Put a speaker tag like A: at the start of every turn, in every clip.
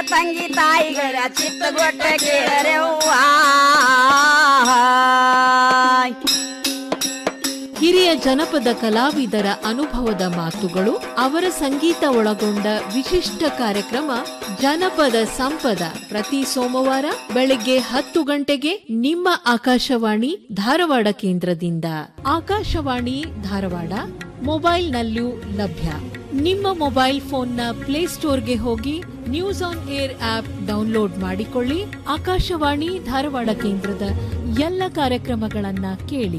A: ತಂಗಿ ತಾಯಿಗಳ ಚಿತ್ತಗೊಟ್ಟ ಕೇಳರೆವ್ವ
B: ಹಿರಿಯ ಜನಪದ ಕಲಾವಿದರ ಅನುಭವದ ಮಾತುಗಳು ಅವರ ಸಂಗೀತ ಒಳಗೊಂಡ ವಿಶಿಷ್ಟ ಕಾರ್ಯಕ್ರಮ ಜನಪದ ಸಂಪದ ಪ್ರತಿ ಸೋಮವಾರ ಬೆಳಗ್ಗೆ ಹತ್ತು ಗಂಟೆಗೆ ನಿಮ್ಮ ಆಕಾಶವಾಣಿ ಧಾರವಾಡ ಕೇಂದ್ರದಿಂದ ಆಕಾಶವಾಣಿ ಧಾರವಾಡ ಮೊಬೈಲ್ನಲ್ಲೂ ಲಭ್ಯ ನಿಮ್ಮ ಮೊಬೈಲ್ ಫೋನ್ನ ಪ್ಲೇಸ್ಟೋರ್ಗೆ ಹೋಗಿ news on air app download ಮಾಡಿಕೊಳ್ಳಿ ಆಕಾಶವಾಣಿ ಧಾರವಾಡ ಕೇಂದ್ರದ ಎಲ್ಲ ಕಾರ್ಯಕ್ರಮಗಳನ್ನ ಕೇಳಿ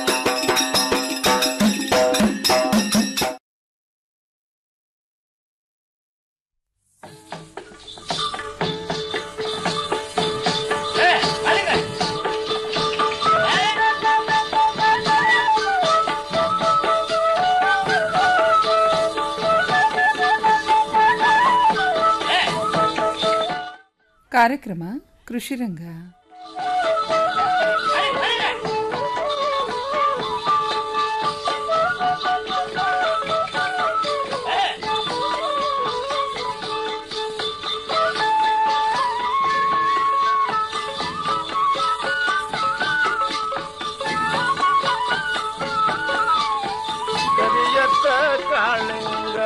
C: ಕಾರ್ಯಕ್ರಮ ಕೃಷಿರಂಗ
D: ಕರಿಯತ್ತ ಕಾಳಿಂಗ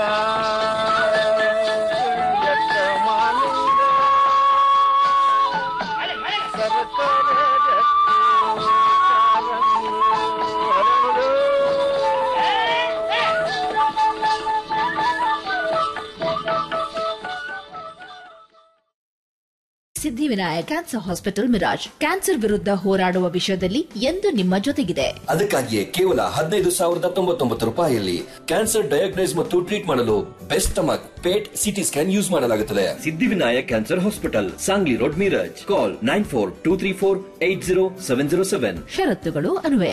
D: ಕರಿಯತ್ತ ಮಾಲಿಂಗ ಸರಕಾರ
E: Siddhivinayak cancer hospital Miraj cancer ವಿರುದ್ಧ ಹೋರಾಡುವ ವಿಷಯದಲ್ಲಿ ಎಂದು ನಿಮ್ಮ ಜೊತೆಗಿದೆ
F: ಅದಕ್ಕಾಗಿಯೇ ಕೇವಲ ಹದಿನೈದು ಸಾವಿರದ ತೊಂಬತ್ತೊಂಬತ್ತು ರೂಪಾಯಿಯಲ್ಲಿ ಕ್ಯಾನ್ಸರ್ ಡಯಾಗ್ನೈಸ್ ಮತ್ತು ಟ್ರೀಟ್ ಮಾಡಲು best stomach PET CT scan use ಮಾಡಲಾಗುತ್ತದೆ Siddhivinayak cancer hospital Sangli road Miraj call nine four two three four eight zero seven zero seven
E: ಷರತ್ತುಗಳು ಅನ್ವಯ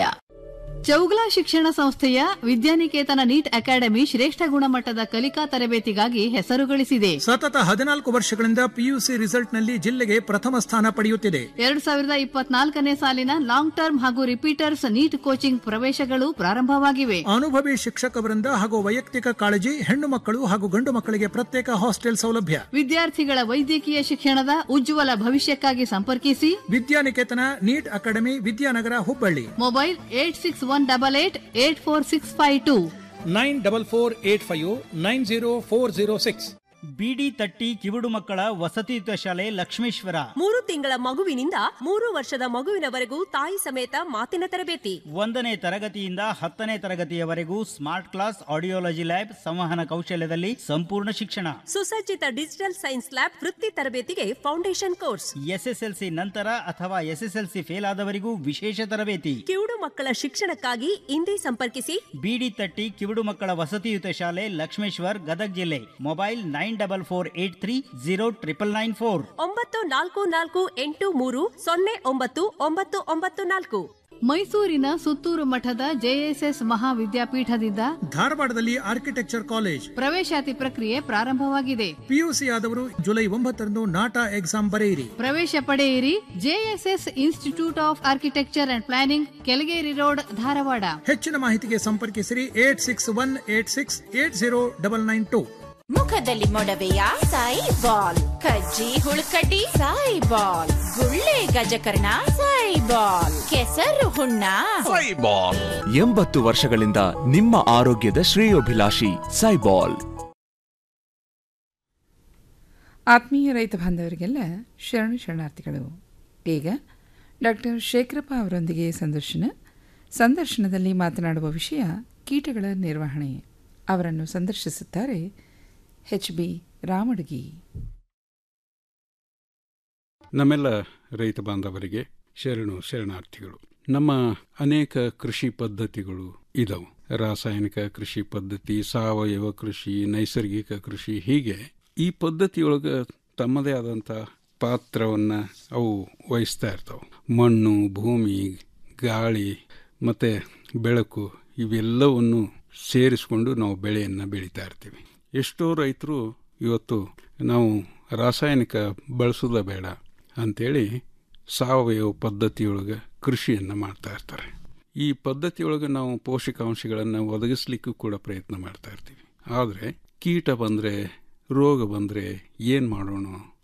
G: ಚೌಗಲ ಶಿಕ್ಷಣ ಸಂಸ್ಥೆಯ ವಿದ್ಯಾನಿಕೇತನ ನೀಟ್ ಅಕಾಡೆಮಿ ಶ್ರೇಷ್ಠ ಗುಣಮಟ್ಟದ ಕಲಿಕಾ ತರಬೇತಿಗಾಗಿ ಹೆಸರು ಗಳಿಸಿದೆ
H: ಸತತ ಹದಿನಾಲ್ಕು ವರ್ಷಗಳಿಂದ ಪಿಯುಸಿ ರಿಸಲ್ಟ್ನಲ್ಲಿ ಜಿಲ್ಲೆಗೆ ಪ್ರಥಮ ಸ್ಥಾನ ಪಡೆಯುತ್ತಿದೆ
G: ಎರಡ್ ಸಾವಿರದ ಇಪ್ಪತ್ನಾಲ್ಕನೇ ಸಾಲಿನ ಲಾಂಗ್ ಟರ್ಮ್ ಹಾಗೂ ರಿಪೀಟರ್ಸ್ ನೀಟ್ ಕೋಚಿಂಗ್ ಪ್ರವೇಶಗಳು ಪ್ರಾರಂಭವಾಗಿವೆ
H: ಅನುಭವಿ ಶಿಕ್ಷಕವರಿಂದ ಹಾಗೂ ವೈಯಕ್ತಿಕ ಕಾಳಜಿ ಹೆಣ್ಣು ಮಕ್ಕಳು ಹಾಗೂ ಗಂಡು ಮಕ್ಕಳಿಗೆ ಪ್ರತ್ಯೇಕ ಹಾಸ್ಟೆಲ್ ಸೌಲಭ್ಯ
G: ವಿದ್ಯಾರ್ಥಿಗಳ ವೈದ್ಯಕೀಯ ಶಿಕ್ಷಣದ ಉಜ್ವಲ ಭವಿಷ್ಯಕ್ಕಾಗಿ ಸಂಪರ್ಕಿಸಿ
H: Vidyaniketan NEET academy Vidyanagar Hubballi
G: mobile eight six one double eight eight four six five two
H: nine double four eight five nine zero four zero six
I: ಬಿಡಿ ತಟ್ಟಿ ಕಿವುಡು ಮಕ್ಕಳ ವಸತಿಯುತ ಶಾಲೆ ಲಕ್ಷ್ಮೇಶ್ವರ
J: ಮೂರು ತಿಂಗಳ ಮಗುವಿನಿಂದ ಮೂರು ವರ್ಷದ ಮಗುವಿನವರೆಗೂ ತಾಯಿ ಸಮೇತ ಮಾತಿನ ತರಬೇತಿ
I: ಒಂದನೇ ತರಗತಿಯಿಂದ ಹತ್ತನೇ ತರಗತಿಯವರೆಗೂ ಸ್ಮಾರ್ಟ್ ಕ್ಲಾಸ್ ಆಡಿಯೋಲಜಿ ಲ್ಯಾಬ್ ಸಂವಹನ ಕೌಶಲ್ಯದಲ್ಲಿ ಸಂಪೂರ್ಣ ಶಿಕ್ಷಣ
J: ಸುಸಜ್ಜಿತ ಡಿಜಿಟಲ್ ಸೈನ್ಸ್ ಲ್ಯಾಬ್ ವೃತ್ತಿ ತರಬೇತಿಗೆ ಫೌಂಡೇಶನ್ ಕೋರ್ಸ್
I: ಎಸ್ಎಸ್ಎಲ್ಸಿ ನಂತರ ಅಥವಾ ಎಸ್ಎಸ್ಎಲ್ಸಿ ಫೇಲ್ ಆದವರಿಗೂ ವಿಶೇಷ ತರಬೇತಿ
J: ಕಿವುಡು ಮಕ್ಕಳ ಶಿಕ್ಷಣಕ್ಕಾಗಿ ಇಂದೇ ಸಂಪರ್ಕಿಸಿ
I: ಬಿಡಿ ತಟ್ಟಿ ಕಿವುಡು ಮಕ್ಕಳ ವಸತಿಯುತ ಶಾಲೆ ಲಕ್ಷ್ಮೇಶ್ವರ್ ಗದಗ್ ಜಿಲ್ಲೆ mobile nine double four eight three zero triple nine four
J: ಒಂಬತ್ತು ನಾಲ್ಕು ನಾಲ್ಕು ಎಂಟು ಮೂರು ಸೊನ್ನೆ ಒಂಬತ್ತು ಒಂಬತ್ತು ಒಂಬತ್ತು ನಾಲ್ಕು
G: ಮೈಸೂರಿನ ಸುತ್ತೂರು ಮಠದ ಜೆಎಸ್ಎಸ್ ಮಹಾವಿದ್ಯಾಪೀಠದಿಂದ
H: ಧಾರವಾಡದಲ್ಲಿ ಆರ್ಕಿಟೆಕ್ಚರ್ ಕಾಲೇಜ್
G: ಪ್ರವೇಶಾತಿ ಪ್ರಕ್ರಿಯೆ ಪ್ರಾರಂಭವಾಗಿದೆ
H: ಪಿಯುಸಿ ಆದವರು ಜುಲೈ ಒಂಬತ್ತರಂದು ನಾಟಾ ಎಕ್ಸಾಮ್ ಬರೆಯಿರಿ
G: ಪ್ರವೇಶ ಪಡೆಯಿರಿ JSS institute of architecture and planning Kelageri road Dharwad
H: ಹೆಚ್ಚಿನ ಮಾಹಿತಿಗೆ ಸಂಪರ್ಕಿಸಿರಿ eight six one eight six eight zero double nine two
K: ಮುಖದಲ್ಲಿ ಮೊಡವೆಯ ಸಾಯಿ ಬಾಲ್ ಕಜ್ಜಿ ಹುಳುಕಡ್ಡಿ ಸಾಯಿ ಬಾಲ್ ಗುಳ್ಳೆ ಗಜಕರ್ಣ ಸಾಯಿ ಬಾಲ್ ಕೆಸರು ಹುಣ್ಣ
L: ಸೈಬಾಲ್ ಎಂಬತ್ತು ವರ್ಷಗಳಿಂದ ನಿಮ್ಮ ಆರೋಗ್ಯದ ಶ್ರೇಯೋಭಿಲಾಷಿ ಸೈಬಾಲ್
C: ಆತ್ಮೀಯ ರೈತ ಬಾಂಧವರಿಗೆಲ್ಲ ಶರಣು ಶರಣಾರ್ಥಿಗಳು ಈಗ ಡಾಕ್ಟರ್ ಶೇಖರಪ್ಪ ಅವರೊಂದಿಗೆ ಸಂದರ್ಶನ ಸಂದರ್ಶನದಲ್ಲಿ ಮಾತನಾಡುವ ವಿಷಯ ಕೀಟಗಳ ನಿರ್ವಹಣೆ ಅವರನ್ನು ಸಂದರ್ಶಿಸುತ್ತಾರೆ ಎಚ್ ಬಿ ರಾಮಡ್ಗಿ
M: ನಮ್ಮೆಲ್ಲ ರೈತ ಬಾಂಧವರಿಗೆ ಶರಣು ಶರಣಾರ್ಥಿಗಳು ನಮ್ಮ ಅನೇಕ ಕೃಷಿ ಪದ್ಧತಿಗಳು ಇದಾವು ರಾಸಾಯನಿಕ ಕೃಷಿ ಪದ್ಧತಿ ಸಾವಯವ ಕೃಷಿ ನೈಸರ್ಗಿಕ ಕೃಷಿ ಹೀಗೆ ಈ ಪದ್ಧತಿಯೊಳಗೆ ತಮ್ಮದೇ ಆದಂಥ ಪಾತ್ರವನ್ನು ಅವು ವಹಿಸ್ತಾ ಇರ್ತಾವೆ ಮಣ್ಣು ಭೂಮಿ ಗಾಳಿ ಮತ್ತು ಬೆಳಕು ಇವೆಲ್ಲವನ್ನು ಸೇರಿಸಿಕೊಂಡು ನಾವು ಬೆಳೆಯನ್ನು ಬೆಳೀತಾ ಇರ್ತೀವಿ ಎಷ್ಟೋ ರೈತರು ಇವತ್ತು ನಾವು ರಾಸಾಯನಿಕ ಬಳಸೋದ ಬೇಡ ಅಂಥೇಳಿ ಸಾವಯವ ಪದ್ಧತಿಯೊಳಗೆ ಕೃಷಿಯನ್ನು ಮಾಡ್ತಾ ಇರ್ತಾರೆ ಈ ಪದ್ಧತಿಯೊಳಗೆ ನಾವು ಪೋಷಕಾಂಶಗಳನ್ನು ಒದಗಿಸ್ಲಿಕ್ಕೂ ಕೂಡ ಪ್ರಯತ್ನ ಮಾಡ್ತಾ ಇರ್ತೀವಿ ಆದರೆ ಕೀಟ ಬಂದರೆ ರೋಗ ಬಂದರೆ ಏನು ಮಾಡೋಣ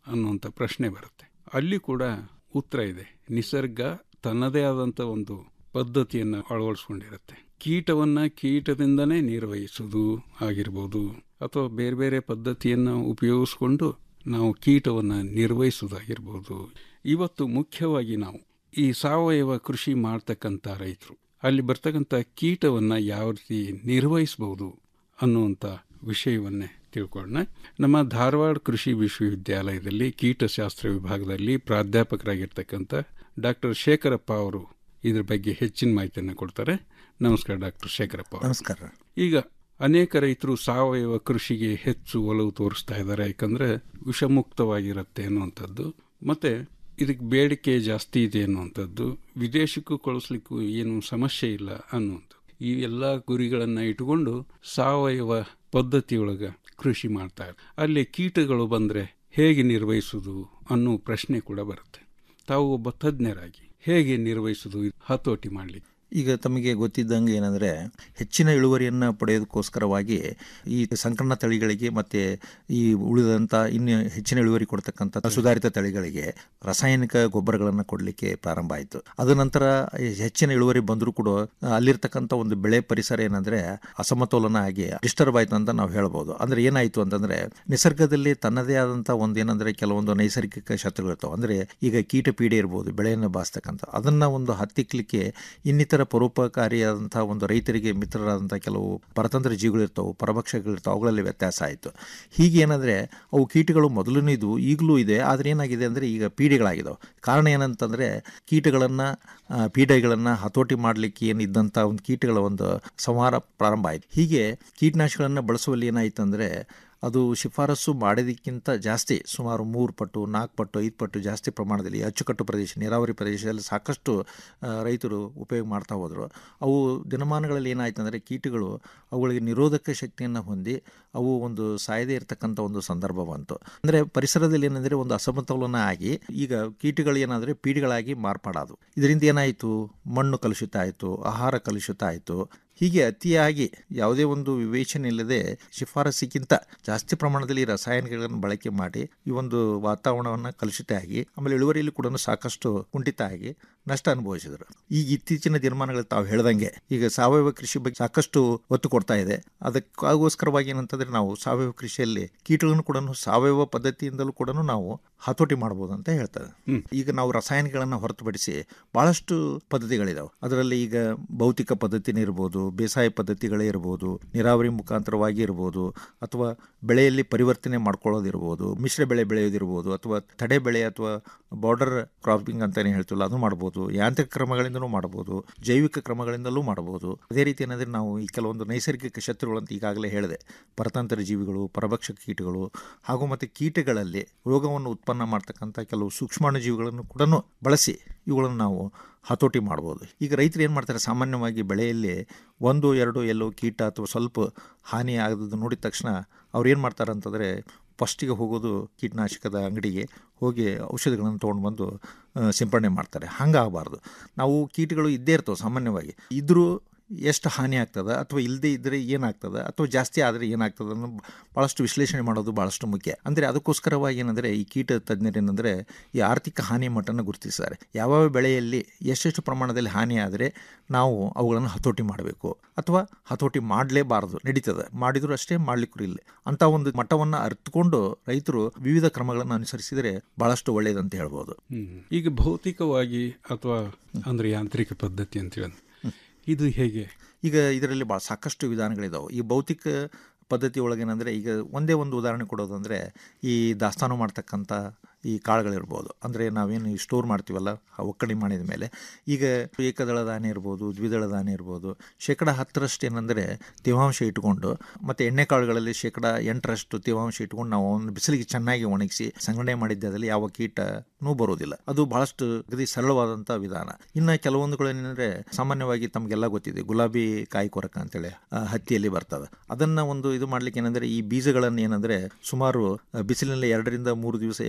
M: ಅನ್ನುವಂಥ ಪ್ರಶ್ನೆ ಬರುತ್ತೆ ಅಲ್ಲಿ ಕೂಡ ಉತ್ತರ ಇದೆ ನಿಸರ್ಗ ತನ್ನದೇ ಆದಂಥ ಒಂದು ಪದ್ಧತಿಯನ್ನು ಅಳವಡಿಸ್ಕೊಂಡಿರುತ್ತೆ ಕೀಟವನ್ನ ಕೀಟದಿಂದನೇ ನಿರ್ವಹಿಸುವುದು ಆಗಿರ್ಬೋದು ಅಥವಾ ಬೇರೆ ಬೇರೆ ಪದ್ಧತಿಯನ್ನು ಉಪಯೋಗಿಸ್ಕೊಂಡು ನಾವು ಕೀಟವನ್ನು ನಿರ್ವಹಿಸುವುದಾಗಿರ್ಬೋದು ಇವತ್ತು ಮುಖ್ಯವಾಗಿ ನಾವು ಈ ಸಾವಯವ ಕೃಷಿ ಮಾಡ್ತಕ್ಕಂಥ ರೈತರು ಅಲ್ಲಿ ಬರ್ತಕ್ಕಂಥ ಕೀಟವನ್ನು ಯಾವ ರೀತಿ ನಿರ್ವಹಿಸಬಹುದು ಅನ್ನುವಂಥ ವಿಷಯವನ್ನೇ ತಿಳ್ಕೊಳ್ಳೋಣ ನಮ್ಮ ಧಾರವಾಡ ಕೃಷಿ ವಿಶ್ವವಿದ್ಯಾಲಯದಲ್ಲಿ ಕೀಟಶಾಸ್ತ್ರ ವಿಭಾಗದಲ್ಲಿ ಪ್ರಾಧ್ಯಾಪಕರಾಗಿರ್ತಕ್ಕಂಥ ಡಾಕ್ಟರ್ ಶೇಖರಪ್ಪ ಅವರು ಇದ್ರ ಬಗ್ಗೆ ಹೆಚ್ಚಿನ ಮಾಹಿತಿಯನ್ನು ಕೊಡ್ತಾರೆ ನಮಸ್ಕಾರ ಡಾಕ್ಟರ್ ಶೇಖರಪ್ಪ ಅವರು.
N: ನಮಸ್ಕಾರ
M: ಈಗ ಅನೇಕ ರೈತರು ಸಾವಯವ ಕೃಷಿಗೆ ಹೆಚ್ಚು ಒಲವು ತೋರಿಸ್ತಾ ಇದ್ದಾರೆ ಯಾಕಂದ್ರೆ ವಿಷಮುಕ್ತವಾಗಿರುತ್ತೆ ಅನ್ನುವಂಥದ್ದು ಮತ್ತೆ ಇದಕ್ಕೆ ಬೇಡಿಕೆ ಜಾಸ್ತಿ ಇದೆ ಅನ್ನುವಂಥದ್ದು ವಿದೇಶಕ್ಕೂ ಕಳಿಸ್ಲಿಕ್ಕೂ ಏನು ಸಮಸ್ಯೆ ಇಲ್ಲ ಅನ್ನುವಂಥದ್ದು ಈ ಎಲ್ಲ ಗುರಿಗಳನ್ನು ಇಟ್ಟುಕೊಂಡು ಸಾವಯವ ಪದ್ಧತಿಯೊಳಗೆ ಕೃಷಿ ಮಾಡ್ತಾರೆ ಅಲ್ಲಿ ಕೀಟಗಳು ಬಂದರೆ ಹೇಗೆ ನಿರ್ವಹಿಸುವುದು ಅನ್ನೋ ಪ್ರಶ್ನೆ ಕೂಡ ಬರುತ್ತೆ ತಾವು ಒಬ್ಬ ತಜ್ಞರಾಗಿ ಹೇಗೆ ನಿರ್ವಹಿಸುವುದು ಹತೋಟಿ ಮಾಡಲಿಕ್ಕೆ
N: ಈಗ ತಮಗೆ ಗೊತ್ತಿದ್ದಂಗೆ ಏನಂದರೆ ಹೆಚ್ಚಿನ ಇಳುವರಿಯನ್ನು ಪಡೆಯೋದಕ್ಕೋಸ್ಕರವಾಗಿ ಈ ಸಂಕರಣ ತಳಿಗಳಿಗೆ ಮತ್ತು ಈ ಉಳಿದಂಥ ಇನ್ನು ಹೆಚ್ಚಿನ ಇಳುವರಿ ಕೊಡ್ತಕ್ಕಂಥ ಸುಧಾರಿತ ತಳಿಗಳಿಗೆ ರಾಸಾಯನಿಕ ಗೊಬ್ಬರಗಳನ್ನು ಕೊಡಲಿಕ್ಕೆ ಪ್ರಾರಂಭ ಆಯಿತು ಅದ ನಂತರ ಈ ಹೆಚ್ಚಿನ ಇಳುವರಿ ಬಂದರೂ ಕೂಡ ಅಲ್ಲಿರ್ತಕ್ಕಂಥ ಒಂದು ಬೆಳೆ ಪರಿಸರ ಏನಂದರೆ ಅಸಮತೋಲನ ಆಗಿ ಡಿಸ್ಟರ್ಬ್ ಆಯಿತು ಅಂತ ನಾವು ಹೇಳ್ಬೋದು ಅಂದರೆ ಏನಾಯಿತು ಅಂತಂದರೆ ನಿಸರ್ಗದಲ್ಲಿ ತನ್ನದೇ ಆದಂಥ ಒಂದು ಏನಂದರೆ ಕೆಲವೊಂದು ನೈಸರ್ಗಿಕ ಶತ್ರುಗಳಿರ್ತಾವೆ ಅಂದರೆ ಈಗ ಕೀಟ ಪೀಡೆ ಇರ್ಬೋದು ಬೆಳೆಯನ್ನು ಬಾಸ್ತಕ್ಕಂಥ ಅದನ್ನು ಒಂದು ಹತ್ತಿಕ್ಲಿಕ್ಕೆ ಇನ್ನಿತರ ಪರೋಪಕಾರಿಯಾದಂಥ ಒಂದು ರೈತರಿಗೆ ಮಿತ್ರರಾದಂಥ ಕೆಲವು ಪರತಂತ್ರ ಜೀವಿಗಳಿರ್ತಾವೆ ಪರಭಕ್ಷಗಳಿರ್ತಾವೆ ಅವುಗಳಲ್ಲಿ ವ್ಯತ್ಯಾಸ ಆಯಿತು ಹೀಗೆ ಏನಂದರೆ ಅವು ಕೀಟಗಳು ಮೊದಲೂ ಇದ್ವು ಈಗಲೂ ಇದೆ ಆದರೆ ಏನಾಗಿದೆ ಅಂದರೆ ಈಗ ಪೀಡೆಗಳಾಗಿದ್ದಾವೆ ಕಾರಣ ಏನಂತಂದರೆ ಕೀಟಗಳನ್ನು ಪೀಡೆಗಳನ್ನು ಹತೋಟಿ ಮಾಡಲಿಕ್ಕೆ ಏನಿದ್ದಂಥ ಒಂದು ಕೀಟಗಳ ಒಂದು ಸಂಹಾರ ಪ್ರಾರಂಭ ಆಯಿತು ಹೀಗೆ ಕೀಟನಾಶಕಗಳನ್ನು ಬಳಸುವಲ್ಲಿ ಏನಾಯಿತು ಅಂದರೆ ಅದು ಶಿಫಾರಸು ಮಾಡೋದಕ್ಕಿಂತ ಜಾಸ್ತಿ ಸುಮಾರು ಮೂರು ಪಟ್ಟು ನಾಲ್ಕು ಪಟ್ಟು ಐದು ಪಟ್ಟು ಜಾಸ್ತಿ ಪ್ರಮಾಣದಲ್ಲಿ ಅಚ್ಚುಕಟ್ಟು ಪ್ರದೇಶ ನೀರಾವರಿ ಪ್ರದೇಶದಲ್ಲಿ ಸಾಕಷ್ಟು ಆ, ರೈತರು ಉಪಯೋಗ ಮಾಡ್ತಾ ಹೋದರು ಅವು ದಿನಮಾನಗಳಲ್ಲಿ ಏನಾಯ್ತು ಅಂದರೆ ಕೀಟಗಳು ಅವುಗಳಿಗೆ ನಿರೋಧಕ ಶಕ್ತಿಯನ್ನು ಹೊಂದಿ ಅವು ಒಂದು ಸಾಯದೇ ಇರತಕ್ಕಂಥ ಒಂದು ಸಂದರ್ಭ ಬಂತು ಅಂದರೆ ಪರಿಸರದಲ್ಲಿ ಏನಂದರೆ ಒಂದು ಅಸಮತೋಲನ ಆಗಿ ಈಗ ಕೀಟಗಳು ಏನಾದರೆ ಪೀಡಿಗಳಾಗಿ ಮಾರ್ಪಾಡೋದು ಇದರಿಂದ ಏನಾಯಿತು ಮಣ್ಣು ಕಲುಷಿತ ಆಯಿತು ಆಹಾರ ಕಲುಷಿತ ಆಯಿತು ಹೀಗೆ ಅತಿಯಾಗಿ ಯಾವುದೇ ಒಂದು ವಿವೇಚನೆ ಇಲ್ಲದೆ ಶಿಫಾರಸಿಗಿಂತ ಜಾಸ್ತಿ ಪ್ರಮಾಣದಲ್ಲಿ ರಾಸಾಯನಿಕಗಳನ್ನು ಬಳಕೆ ಮಾಡಿ ಈ ಒಂದು ವಾತಾವರಣವನ್ನು ಕಲುಷಿತ ಆಗಿ ಆಮೇಲೆ ಇಳುವರಿಯಲ್ಲಿ ಕೂಡ ಸಾಕಷ್ಟು ಕುಂಠಿತ ಆಗಿ ನಷ್ಟ ಅನುಭವಿಸಿದರು ಈಗ ಇತ್ತೀಚಿನ ದಿನಮಾನಗಳು ತಾವು ಹೇಳ್ದಂಗೆ ಈಗ ಸಾವಯವ ಕೃಷಿ ಬಗ್ಗೆ ಸಾಕಷ್ಟು ಒತ್ತು ಕೊಡ್ತಾ ಇದೆ ಅದಕ್ಕಾಗೋಸ್ಕರವಾಗಿ ಏನಂತಂದ್ರೆ ನಾವು ಸಾವಯವ ಕೃಷಿಯಲ್ಲಿ ಕೀಟಗಳನ್ನು ಕೂಡ ಸಾವಯವ ಪದ್ಧತಿಯಿಂದಲೂ ಕೂಡ ನಾವು ಹತೋಟಿ ಮಾಡ್ಬೋದು ಅಂತ ಹೇಳ್ತಾರೆ ಈಗ ನಾವು ರಾಸಾಯನಿಕಗಳನ್ನು ಹೊರತುಪಡಿಸಿ ಬಹಳಷ್ಟು ಪದ್ಧತಿಗಳಿದಾವೆ ಅದರಲ್ಲಿ ಈಗ ಭೌತಿಕ ಪದ್ಧತಿನೇ ಇರ್ಬೋದು ಬೇಸಾಯ ಪದ್ಧತಿಗಳೇ ಇರ್ಬೋದು ನೀರಾವರಿ ಮುಖಾಂತರವಾಗಿ ಇರ್ಬೋದು ಅಥವಾ ಬೆಳೆಯಲ್ಲಿ ಪರಿವರ್ತನೆ ಮಾಡ್ಕೊಳ್ಳೋದಿರ್ಬೋದು ಮಿಶ್ರ ಬೆಳೆ ಬೆಳೆಯೋದಿರ್ಬೋದು ಅಥವಾ ತಡೆ ಬೆಳೆ ಅಥವಾ ಬಾರ್ಡರ್ ಕ್ರಾಪಿಂಗ್ ಅಂತಾನೆ ಹೇಳ್ತೀವಲ್ಲ ಅದು ಮಾಡ್ಬೋದು ಯಾಂತ್ರಿಕ ಕ್ರಮಗಳಿಂದಲೂ ಮಾಡ್ಬೋದು ಜೈವಿಕ ಕ್ರಮಗಳಿಂದಲೂ ಮಾಡ್ಬೋದು ಅದೇ ರೀತಿ ಏನಂದರೆ ನಾವು ಈ ಕೆಲವೊಂದು ನೈಸರ್ಗಿಕ ಶತ್ರುಗಳಂತ ಈಗಾಗಲೇ ಹೇಳಿದೆ ಪರತಂತ್ರ ಜೀವಿಗಳು ಪರಭಕ್ಷಕ ಕೀಟಗಳು ಹಾಗೂ ಮತ್ತು ಕೀಟಗಳಲ್ಲಿ ರೋಗವನ್ನು ಉತ್ಪನ್ನ ಮಾಡ್ತಕ್ಕಂಥ ಕೆಲವು ಸೂಕ್ಷ್ಮಾಣು ಜೀವಿಗಳನ್ನು ಕೂಡ ಬಳಸಿ ಇವುಗಳನ್ನು ನಾವು ಹತೋಟಿ ಮಾಡ್ಬೋದು ಈಗ ರೈತರು ಏನು ಮಾಡ್ತಾರೆ ಸಾಮಾನ್ಯವಾಗಿ ಬೆಳೆಯಲ್ಲಿ ಒಂದು ಎರಡು ಎಲ್ಲೋ ಕೀಟ ಅಥವಾ ಸ್ವಲ್ಪ ಹಾನಿ ಆಗದ್ದು ನೋಡಿದ ತಕ್ಷಣ ಅವ್ರು ಏನು ಮಾಡ್ತಾರೆ ಅಂತಂದರೆ ಫಸ್ಟಿಗೆ ಹೋಗೋದು ಕೀಟನಾಶಕದ ಅಂಗಡಿಗೆ ಹೋಗಿ ಔಷಧಿಗಳನ್ನು ತೊಗೊಂಡು ಬಂದು ಆ, ಸಿಂಪಡಣೆ ಮಾಡ್ತಾರೆ ಹಂಗಾಗಬಾರ್ದು ನಾವು ಕೀಟಗಳು ಇದ್ದೇ ಇರ್ತವೆ ಸಾಮಾನ್ಯವಾಗಿ ಇದ್ದರೂ ಎಷ್ಟು ಹಾನಿ ಆಗ್ತದೆ ಅಥವಾ ಇಲ್ಲದೆ ಇದ್ದರೆ ಏನಾಗ್ತದೆ ಅಥವಾ ಜಾಸ್ತಿ ಆದರೆ ಏನಾಗ್ತದೆ ಅನ್ನೋ ಭಾಳಷ್ಟು ವಿಶ್ಲೇಷಣೆ ಮಾಡೋದು ಭಾಳಷ್ಟು ಮುಖ್ಯ ಅಂದರೆ ಅದಕ್ಕೋಸ್ಕರವಾಗಿ ಏನಂದರೆ ಈ ಕೀಟ ತಜ್ಞರು ಏನಂದರೆ ಈ ಆರ್ಥಿಕ ಹಾನಿ ಮಟ್ಟನ ಗುರುತಿಸ್ತಾರೆ ಯಾವ್ಯಾವ ಬೆಳೆಯಲ್ಲಿ ಎಷ್ಟೆಷ್ಟು ಪ್ರಮಾಣದಲ್ಲಿ ಹಾನಿ ಆದರೆ ನಾವು ಅವುಗಳನ್ನು ಹತೋಟಿ ಮಾಡಬೇಕು ಅಥವಾ ಹತೋಟಿ ಮಾಡಲೇಬಾರದು ನಡೀತದೆ ಮಾಡಿದರೂ ಅಷ್ಟೇ ಮಾಡ್ಲಿಕ್ಕೂ ಇಲ್ಲ ಅಂತ ಒಂದು ಮಟ್ಟವನ್ನು ಅರ್ಥಕೊಂಡು ರೈತರು ವಿವಿಧ ಕ್ರಮಗಳನ್ನು ಅನುಸರಿಸಿದರೆ ಭಾಳಷ್ಟು ಒಳ್ಳೆಯದಂತ ಹೇಳ್ಬೋದು
M: ಹ್ಮ್. ಈಗ ಭೌತಿಕವಾಗಿ ಅಥವಾ ಅಂದ್ರೆ ಯಾಂತ್ರಿಕ ಪದ್ಧತಿ ಅಂತೇಳಿ ಇದು ಹೇಗೆ
N: ಈಗ ಇದರಲ್ಲಿ ಭಾಳ ಸಾಕಷ್ಟು ವಿಧಾನಗಳಿದಾವೆ ಈ ಭೌತಿಕ ಪದ್ಧತಿ ಒಳಗೇನಂದರೆ ಈಗ ಒಂದೇ ಒಂದು ಉದಾಹರಣೆ ಕೊಡೋದಂದರೆ ಈ ದಾಸ್ತಾನು ಮಾಡ್ತಕ್ಕಂಥ ಈ ಕಾಳುಗಳಿರ್ಬೋದು ಅಂದರೆ ನಾವೇನು ಈ ಸ್ಟೋರ್ ಮಾಡ್ತೀವಲ್ಲ ಆ ಒಕ್ಕಣೆ ಮಾಡಿದ ಮೇಲೆ ಈಗ ಏಕದಳ ಧಾನ್ಯ ಇರ್ಬೋದು ದ್ವಿದಳ ಧಾನ್ಯ ಇರ್ಬೋದು ಶೇಕಡ ಹತ್ತರಷ್ಟು ಏನಂದರೆ ತೇವಾಂಶ ಇಟ್ಕೊಂಡು ಮತ್ತು ಎಣ್ಣೆ ಕಾಳುಗಳಲ್ಲಿ ಶೇಕಡ ಎಂಟರಷ್ಟು ತೇವಾಂಶ ಇಟ್ಕೊಂಡು ನಾವು ಅವನ್ನ ಬಿಸಿಲಿಗೆ ಚೆನ್ನಾಗಿ ಒಣಗಿಸಿ ಸಂಗ್ರಹಣೆ ಮಾಡಿದ್ದದಲ್ಲಿ ಯಾವ ಕೀಟನೂ ಬರೋದಿಲ್ಲ ಅದು ಬಹಳಷ್ಟು ಅಗದಿ ಸರಳವಾದಂಥ ವಿಧಾನ ಇನ್ನು ಕೆಲವೊಂದುಗಳು ಏನಂದರೆ ಸಾಮಾನ್ಯವಾಗಿ ತಮಗೆಲ್ಲ ಗೊತ್ತಿದೆ ಗುಲಾಬಿ ಕಾಯಿ ಕೊರಕ ಅಂತೇಳಿ ಆ, ಹತ್ತಿಯಲ್ಲಿ ಬರ್ತದೆ ಅದನ್ನು ಒಂದು ಇದು ಮಾಡ್ಲಿಕ್ಕೆ ಏನಂದರೆ ಈ ಬೀಜಗಳನ್ನು ಏನಂದರೆ ಸುಮಾರು ಆ, ಬಿಸಿಲಿನಲ್ಲಿ ಎರಡರಿಂದ ಮೂರು ದಿವಸ ಏಪ್ರಿಲ್ ತಿಂಗಳ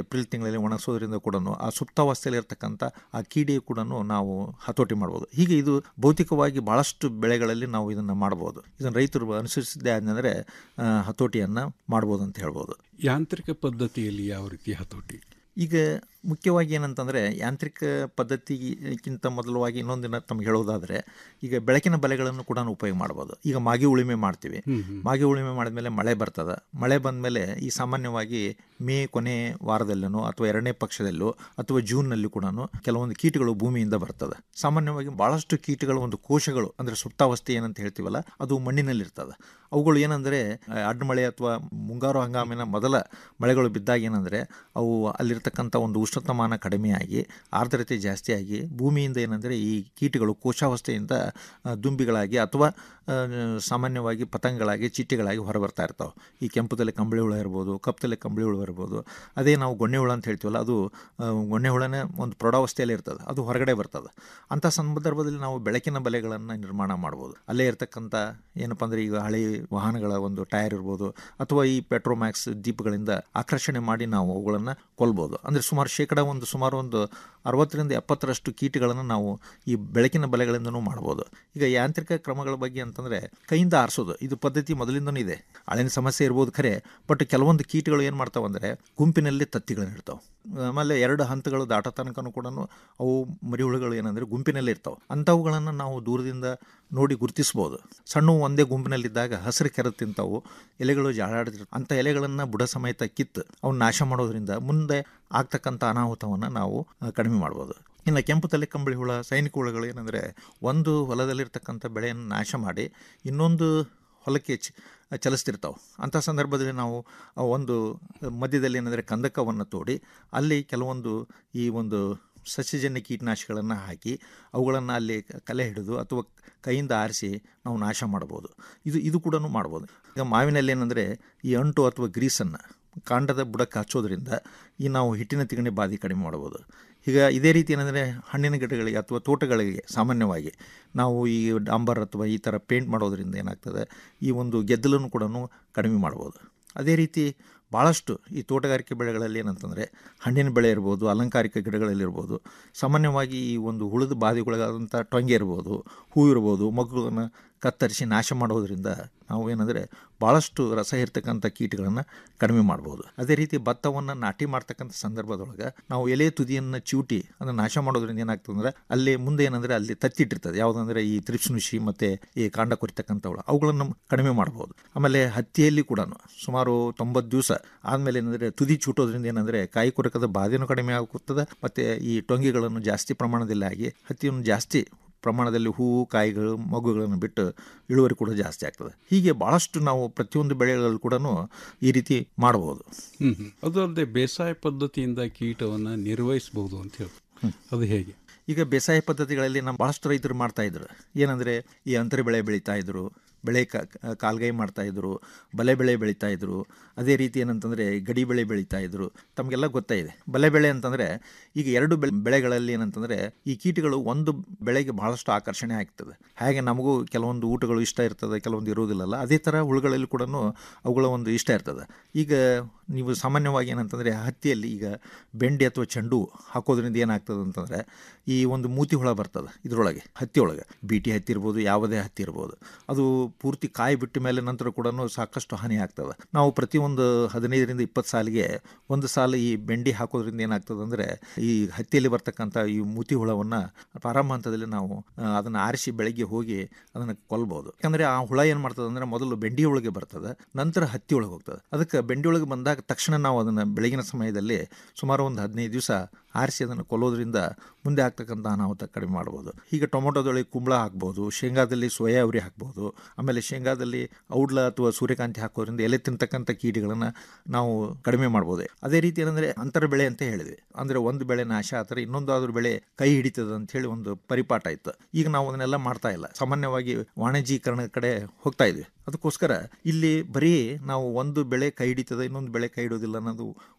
N: ತಿಂಗಳಲ್ಲಿ ಒಣಗಿಸೋದ್ರಿಂದ ಕೂಡ ಆ ಸುಪ್ತಾವಸ್ಥೆಯಲ್ಲಿ ಇರತಕ್ಕಂಥ ಆ ಕೀಡಿ ಕೂಡ ನಾವು ಹತೋಟಿ ಮಾಡ್ಬೋದು ಹೀಗೆ ಇದು ಭೌತಿಕವಾಗಿ ಬಹಳಷ್ಟು ಬೆಳೆಗಳಲ್ಲಿ ನಾವು ಇದನ್ನು ಮಾಡ್ಬೋದು ಇದನ್ನು ರೈತರು ಅನುಸರಿಸಿದ್ದೇ ಆದಂದರೆ ಹತೋಟಿಯನ್ನು ಮಾಡ್ಬೋದು ಅಂತ ಹೇಳ್ಬೋದು
M: ಯಾಂತ್ರಿಕ ಪದ್ಧತಿಯಲ್ಲಿ ಯಾವ ರೀತಿ ಹತೋಟಿ
N: ಈಗ ಮುಖ್ಯವಾಗಿ ಏನಂತಂದರೆ ಯಾಂತ್ರಿಕ ಪದ್ಧತಿಗಿಂತ ಮೊದಲವಾಗಿ ಇನ್ನೊಂದಿನ ತಮ್ಗೆ ಹೇಳೋದಾದರೆ ಈಗ ಬೆಳಕಿನ ಬಲೆಗಳನ್ನು ಕೂಡ ಉಪಯೋಗ ಮಾಡ್ಬೋದು ಈಗ ಮಾಗಿ ಉಳಿಮೆ ಮಾಡ್ತೀವಿ ಮಾಗಿ ಉಳಿಮೆ ಮಾಡಿದ್ಮೇಲೆ ಮಳೆ ಬರ್ತದೆ ಮಳೆ ಬಂದಮೇಲೆ ಈ ಸಾಮಾನ್ಯವಾಗಿ ಮೇ ಕೊನೆ ವಾರದಲ್ಲೂ ಅಥವಾ ಎರಡನೇ ಪಕ್ಷದಲ್ಲೂ ಅಥವಾ ಜೂನ್ನಲ್ಲಿ ಕೂಡ ಕೆಲವೊಂದು ಕೀಟಗಳು ಭೂಮಿಯಿಂದ ಬರ್ತದೆ ಸಾಮಾನ್ಯವಾಗಿ ಭಾಳಷ್ಟು ಕೀಟಗಳು ಒಂದು ಕೋಶಗಳು ಅಂದರೆ ಸುಪ್ತಾವಸ್ಥೆ ಏನಂತ ಹೇಳ್ತೀವಲ್ಲ ಅದು ಮಣ್ಣಿನಲ್ಲಿರ್ತದೆ ಅವುಗಳು ಏನಂದರೆ ಅಡ್ಡಮಳೆ ಅಥವಾ ಮುಂಗಾರು ಹಂಗಾಮಿನ ಮೊದಲ ಮಳೆಗಳು ಬಿದ್ದಾಗ ಏನಂದರೆ ಅವು ಅಲ್ಲಿರ್ತಕ್ಕಂಥ ಒಂದು ಉಷ್ಣತಾಮಾನ ಕಡಿಮೆಯಾಗಿ ಆರ್ದ್ರತೆ ಜಾಸ್ತಿಯಾಗಿ ಭೂಮಿಯಿಂದ ಏನಂದರೆ ಈ ಕೀಟಗಳು ಕೋಶಾವಸ್ಥೆಯಿಂದ ಆ, ದುಂಬಿಗಳಾಗಿ ಅಥವಾ ಆ, ಸಾಮಾನ್ಯವಾಗಿ ಪತಂಗಗಳಾಗಿ ಚಿಟ್ಟೆಗಳಾಗಿ ಹೊರಬರ್ತಾ ಇರ್ತಾವೆ ಈ ಕೆಂಪುದಲ್ಲಿ ಕಂಬಳಿ ಹುಳ ಇರ್ಬೋದು ಕಪ್ಪದಲ್ಲಿ ಕಂಬಳಿ ಹುಳ ಇರ್ಬೋದು ಅದೇ ನಾವು ಗೊಣ್ಣೆ ಹುಳ ಅಂತ ಹೇಳ್ತೀವಲ್ಲ ಅದು ಆ, ಗೊಣ್ಣೆ ಹುಳನೇ ಒಂದು ಪ್ರೌಢಾವಸ್ಥೆಯಲ್ಲಿ ಇರ್ತದೆ ಅದು ಹೊರಗಡೆ ಬರ್ತದೆ ಅಂಥ ಸಂದರ್ಭದಲ್ಲಿ ನಾವು ಬೆಳಕಿನ ಬಲೆಗಳನ್ನು ನಿರ್ಮಾಣ ಮಾಡ್ಬೋದು ಅಲ್ಲೇ ಇರ್ತಕ್ಕಂಥ ಏನಪ್ಪ ಅಂದರೆ ಈಗ ಹಳೆ ವಾಹನಗಳ ಒಂದು ಟೈರ್ ಇರ್ಬೋದು ಅಥವಾ ಈ ಪೆಟ್ರೋಮ್ಯಾಕ್ಸ್ ದೀಪಗಳಿಂದ ಆಕರ್ಷಣೆ ಮಾಡಿ ನಾವು ಅವುಗಳನ್ನು ಕೊಲ್ಬೋದು ಅಂದರೆ ಸುಮಾರು ಶೇಕಡ ಒಂದು ಸುಮಾರು ಒಂದು ಅರವತ್ತರಿಂದ ಎಪ್ಪತ್ತರಷ್ಟು ಕೀಟಗಳನ್ನು ನಾವು ಈ ಬೆಳಕಿನ ಬಲೆಗಳಿಂದನೂ ಮಾಡ್ಬೋದು ಈಗ ಯಾಂತ್ರಿಕ ಕ್ರಮಗಳ ಬಗ್ಗೆ ಅಂತಂದರೆ ಕೈಯಿಂದ ಆರಿಸೋದು ಇದು ಪದ್ಧತಿ ಮೊದಲಿಂದನೂ ಇದೆ ಹಳೆಯ ಸಮಸ್ಯೆ ಇರ್ಬೋದು ಖರೆ ಬಟ್ ಕೆಲವೊಂದು ಕೀಟಗಳು ಏನು ಮಾಡ್ತಾವೆ ಅಂದರೆ ಗುಂಪಿನಲ್ಲಿ ತತ್ತಿಗಳನ್ನ ಇರ್ತಾವೆ ಆಮೇಲೆ ಎರಡು ಹಂತಗಳು ದಾಟೋ ತನಕನೂ ಕೂಡ ಅವು ಮರಿಹುಳುಗಳು ಏನಂದರೆ ಗುಂಪಿನಲ್ಲೇ ಇರ್ತಾವೆ ಅಂಥವುಗಳನ್ನು ನಾವು ದೂರದಿಂದ ನೋಡಿ ಗುರುತಿಸ್ಬೋದು ಸಣ್ಣ ಒಂದೇ ಗುಂಪಿನಲ್ಲಿದ್ದಾಗ ಹಸಿರು ಕೆರೆದು ತಿಂತಾವು ಎಲೆಗಳು ಜಾಡಾಡ್ತಿರ್ತಾವೆ ಅಂಥ ಎಲೆಗಳನ್ನು ಬುಡ ಸಮೇತ ಕಿತ್ತು ಅವನ್ನ ನಾಶ ಮಾಡೋದ್ರಿಂದ ಮುಂದೆ ಆಗ್ತಕ್ಕಂಥ ಅನಾಹುತವನ್ನು ನಾವು ಆ, ಕಡಿಮೆ ಮಾಡ್ಬೋದು ಇನ್ನು ಕೆಂಪು ತಲೆ ಕಂಬಳಿ ಹುಳ ಸೈನಿಕ ಹುಳುಗಳು ಏನಂದರೆ ಒಂದು ಹೊಲದಲ್ಲಿರ್ತಕ್ಕಂಥ ಬೆಳೆಯನ್ನು ನಾಶ ಮಾಡಿ ಇನ್ನೊಂದು ಹೊಲಕ್ಕೆ ಚ ಚಲಿಸ್ತಿರ್ತಾವೆ ಅಂಥ ಸಂದರ್ಭದಲ್ಲಿ ನಾವು ಆ ಒಂದು ಮಧ್ಯದಲ್ಲಿ ಏನಂದರೆ ಕಂದಕವನ್ನು ತೋಡಿ ಅಲ್ಲಿ ಕೆಲವೊಂದು ಈ ಒಂದು ಸಸ್ಯಜನ್ಯ ಕೀಟನಾಶಕಗಳನ್ನು ಹಾಕಿ ಅವುಗಳನ್ನು ಅಲ್ಲಿ ಕ- ಕಲೆ ಹಿಡಿದು ಅಥವಾ ಕೈಯಿಂದ ಆರಿಸಿ ನಾವು ನಾಶ ಮಾಡ್ಬೋದು ಇದು ಇದು ಕೂಡ ಮಾಡ್ಬೋದು ಈಗ ಮಾವಿನಲ್ಲಿ ಏನಂದರೆ ಈ ಅಂಟು ಅಥವಾ ಗ್ರೀಸನ್ನು ಕಾಂಡದ ಬುಡಕ್ಕೆ ಹಚ್ಚೋದ್ರಿಂದ ಈ ನಾವು ಹಿಟ್ಟಿನ ತಿಗಣೆ ಬಾಧೆ ಕಡಿಮೆ ಮಾಡ್ಬೋದು ಈಗ ಇದೇ ರೀತಿ ಏನಂದರೆ ಹಣ್ಣಿನ ಗಿಡಗಳಿಗೆ ಅಥವಾ ತೋಟಗಳಿಗೆ ಸಾಮಾನ್ಯವಾಗಿ ನಾವು ಈ ಡಾಂಬರ್ ಅಥವಾ ಈ ಥರ ಪೇಂಟ್ ಮಾಡೋದ್ರಿಂದ ಏನಾಗ್ತದೆ ಈ ಒಂದು ಗೆದ್ದಲನ್ನು ಕೂಡ ಕಡಿಮೆ ಮಾಡ್ಬೋದು ಅದೇ ರೀತಿ ಭಾಳಷ್ಟು ಈ ತೋಟಗಾರಿಕೆ ಬೆಳೆಗಳಲ್ಲಿ ಏನಂತಂದರೆ ಹಣ್ಣಿನ ಬೆಳೆ ಇರ್ಬೋದು ಅಲಂಕಾರಿಕ ಗಿಡಗಳಲ್ಲಿರ್ಬೋದು ಸಾಮಾನ್ಯವಾಗಿ ಈ ಒಂದು ಹುಳಿದ ಬಾಧೆಗೊಳಗಾದಂಥ ಟೊಂಗೆ ಇರ್ಬೋದು ಹೂ ಇರ್ಬೋದು ಮಗುಗಳನ್ನು ಕತ್ತರಿಸಿ ನಾಶ ಮಾಡೋದ್ರಿಂದ ನಾವು ಏನಂದರೆ ಭಾಳಷ್ಟು ರಸ ಇರ್ತಕ್ಕಂಥ ಕೀಟಗಳನ್ನು ಕಡಿಮೆ ಮಾಡ್ಬೋದು ಅದೇ ರೀತಿ ಭತ್ತವನ್ನು ನಾಟಿ ಮಾಡ್ತಕ್ಕಂಥ ಸಂದರ್ಭದೊಳಗೆ ನಾವು ಎಲೆ ತುದಿಯನ್ನು ಚಿವುಟಿ ಅದನ್ನು ನಾಶ ಮಾಡೋದ್ರಿಂದ ಏನಾಗ್ತದೆ ಅಂದರೆ ಅಲ್ಲಿ ಮುಂದೆ ಏನಂದರೆ ಅಲ್ಲಿ ತತ್ತಿಟ್ಟಿರ್ತದೆ ಯಾವುದಂದರೆ ಈ ತ್ರಿಪ್ಸುನುಷಿ ಮತ್ತು ಈ ಕಾಂಡ ಕೊರಿತಕ್ಕಂಥವುಗಳು ಅವುಗಳನ್ನು ಕಡಿಮೆ ಮಾಡ್ಬೋದು ಆಮೇಲೆ ಹತ್ತಿಯಲ್ಲಿ ಕೂಡ ಸುಮಾರು ತೊಂಬತ್ತು ದಿವಸ ಆದಮೇಲೆ ಏನಂದರೆ ತುದಿ ಚೂಟೋದ್ರಿಂದ ಏನಂದರೆ ಕಾಯಿ ಕೊರಕದ ಬಾಧೆನೂ ಕಡಿಮೆ ಆಗುತ್ತದೆ ಮತ್ತು ಈ ಟೊಂಗಿಗಳನ್ನು ಜಾಸ್ತಿ ಪ್ರಮಾಣದಲ್ಲಿ ಆಗಿ ಹತ್ತಿಯನ್ನು ಜಾಸ್ತಿ ಪ್ರಮಾಣದಲ್ಲಿ ಹೂವು ಕಾಯಿಗಳು ಮಗುಗಳನ್ನು ಬಿಟ್ಟು ಇಳುವರಿ ಕೂಡ ಜಾಸ್ತಿ ಆಗ್ತದೆ ಹೀಗೆ ಭಾಳಷ್ಟು ನಾವು ಪ್ರತಿಯೊಂದು ಬೆಳೆಗಳಲ್ಲಿ ಕೂಡ ಈ ರೀತಿ ಮಾಡ್ಬೋದು
M: ಹ್ಮ್ ಹ್ಮ್. ಅದು ಅಲ್ಲದೆ ಬೇಸಾಯ ಪದ್ಧತಿಯಿಂದ ಕೀಟವನ್ನು ನಿರ್ವಹಿಸಬಹುದು ಅಂತ ಹೇಳಿ ಅದು ಹೇಗೆ
N: ಈಗ ಬೇಸಾಯ ಪದ್ಧತಿಗಳಲ್ಲಿ ನಮ್ಮ ಭಾಳಷ್ಟು ರೈತರು ಮಾಡ್ತಾ ಇದ್ರು ಏನಂದರೆ ಈ ಅಂತರ ಬೆಳೆ ಬೆಳೀತಾ ಇದ್ರು ಬೆಳೆ ಕ- ಕ- ಕಾಲ್ಗೈ ಮಾಡ್ತಾ ಇದ್ರು ಬಲೆ ಬೆಳೆ ಬೆಳೀತಾ ಇದ್ರು ಅದೇ ರೀತಿ ಏನಂತಂದರೆ ಗಡಿ ಬೆಳೆ ಬೆಳೀತಾ ಇದ್ರು ತಮಗೆಲ್ಲ ಗೊತ್ತಾಯಿದೆ ಬಲೆ ಬೆಳೆ ಅಂತಂದರೆ ಈಗ ಎರಡು ಬೆಳೆ ಬೆಳೆಗಳಲ್ಲಿ ಏನಂತಂದರೆ ಈ ಕೀಟಗಳು ಒಂದು ಬೆಳೆಗೆ ಭಾಳಷ್ಟು ಆಕರ್ಷಣೆ ಆಗ್ತದೆ ಹಾಗೆ ನಮಗೂ ಕೆಲವೊಂದು ಊಟಗಳು ಇಷ್ಟ ಇರ್ತದೆ ಕೆಲವೊಂದು ಇರೋದಿಲ್ಲಲ್ಲ ಅದೇ ಥರ ಹುಳುಗಳಲ್ಲಿ ಕೂಡ ಅವುಗಳ ಒಂದು ಇಷ್ಟ ಇರ್ತದೆ ಈಗ ನೀವು ಸಾಮಾನ್ಯವಾಗಿ ಏನಂತಂದರೆ ಹತ್ತಿಯಲ್ಲಿ ಈಗ ಬೆಂಡೆ ಅಥವಾ ಚೆಂಡು ಹೂ ಹಾಕೋದ್ರಿಂದ ಏನಾಗ್ತದೆ ಅಂತಂದರೆ ಈ ಒಂದು ಮೂತಿ ಹುಳ ಬರ್ತದೆ ಇದರೊಳಗೆ ಹತ್ತಿ ಒಳಗೆ ಬೀಟಿ ಹತ್ತಿ ಇರ್ಬೋದು ಯಾವುದೇ ಹತ್ತಿ ಇರ್ಬೋದು ಅದು ಪೂರ್ತಿ ಕಾಯಿ ಬಿಟ್ಟ ಮೇಲೆ ನಂತರ ಕೂಡ ಸಾಕಷ್ಟು ಹಾನಿ ಆಗ್ತದೆ ನಾವು ಪ್ರತಿಯೊಂದು ಹದಿನೈದರಿಂದ ಇಪ್ಪತ್ತು ಸಾಲಿಗೆ ಒಂದು ಸಾಲು ಈ ಬೆಂಡಿ ಹಾಕೋದ್ರಿಂದ ಏನಾಗ್ತದೆ ಅಂದರೆ ಈ ಹತ್ತಿಯಲ್ಲಿ ಬರ್ತಕ್ಕಂಥ ಈ ಮೂತಿ ಹುಳವನ್ನು ಪ್ರಾರಂಭ ಹಂತದಲ್ಲಿ ನಾವು ಅದನ್ನು ಆರಿಸಿ ಬೆಳಗ್ಗೆ ಹೋಗಿ ಅದನ್ನು ಕೊಲ್ಬೋದು ಯಾಕಂದರೆ ಆ ಹುಳ ಏನು ಮಾಡ್ತದೆ ಅಂದರೆ ಮೊದಲು ಬೆಂಡಿ ಒಳಗೆ ಬರ್ತದೆ ನಂತರ ಹತ್ತಿ ಒಳಗೆ ಹೋಗ್ತದೆ ಅದಕ್ಕೆ ಬೆಂಡಿ ಒಳಗೆ ಬಂದಾಗ ತಕ್ಷಣ ನಾವು ಅದನ್ನು ಬೆಳಗಿನ ಸಮಯದಲ್ಲಿ ಸುಮಾರು ಒಂದು ಹದಿನೈದು ದಿವಸ ಆರಿಸಿ ಅದನ್ನು ಕೊಲ್ಲೋದ್ರಿಂದ ಮುಂದೆ ಆಗ್ತಕ್ಕಂಥ ಅನಾಹುತ ಕಡಿಮೆ ಮಾಡ್ಬೋದು ಈಗ ಟೊಮೊಟೊದೊಳಗೆ ಕುಂಬಳ ಹಾಕ್ಬೋದು ಶೇಂಗಾದಲ್ಲಿ ಸೋಯಾ ಅವರಿ ಹಾಕ್ಬೋದು ಆಮೇಲೆ ಶೇಂಗಾದಲ್ಲಿ ಔಡ್ಲ ಅಥವಾ ಸೂರ್ಯಕಾಂತಿ ಹಾಕೋದ್ರಿಂದ ಎಲೆ ತಿಂತಕ್ಕಂಥ ಕೀಟಗಳನ್ನು ನಾವು ಕಡಿಮೆ ಮಾಡ್ಬೋದು ಅದೇ ರೀತಿ ಏನಂದರೆ ಅಂತರ ಬೆಳೆ ಅಂತ ಹೇಳಿದ್ವಿ ಅಂದರೆ ಒಂದು ಬೆಳೆ ನಾಶ ಆದರೆ ಇನ್ನೊಂದಾದ್ರೂ ಬೆಳೆ ಕೈ ಹಿಡಿತದೆ ಅಂತ ಹೇಳಿ ಒಂದು ಪರಿಪಾಠ ಇತ್ತು ಈಗ ನಾವು ಅದನ್ನೆಲ್ಲ ಮಾಡ್ತಾ ಇಲ್ಲ ಸಾಮಾನ್ಯವಾಗಿ ವಾಣಿಜ್ಯೀಕರಣದ ಕಡೆ ಹೋಗ್ತಾ ಇದ್ವಿ ಅದಕ್ಕೋಸ್ಕರ ಇಲ್ಲಿ ಬರೀ ನಾವು ಒಂದು ಬೆಳೆ ಕೈ ಹಿಡಿತದೆ ಇನ್ನೊಂದು ಬೆಳೆ ಕೈ ಹಿಡೋದಿಲ್ಲ ಅನ್ನೋದು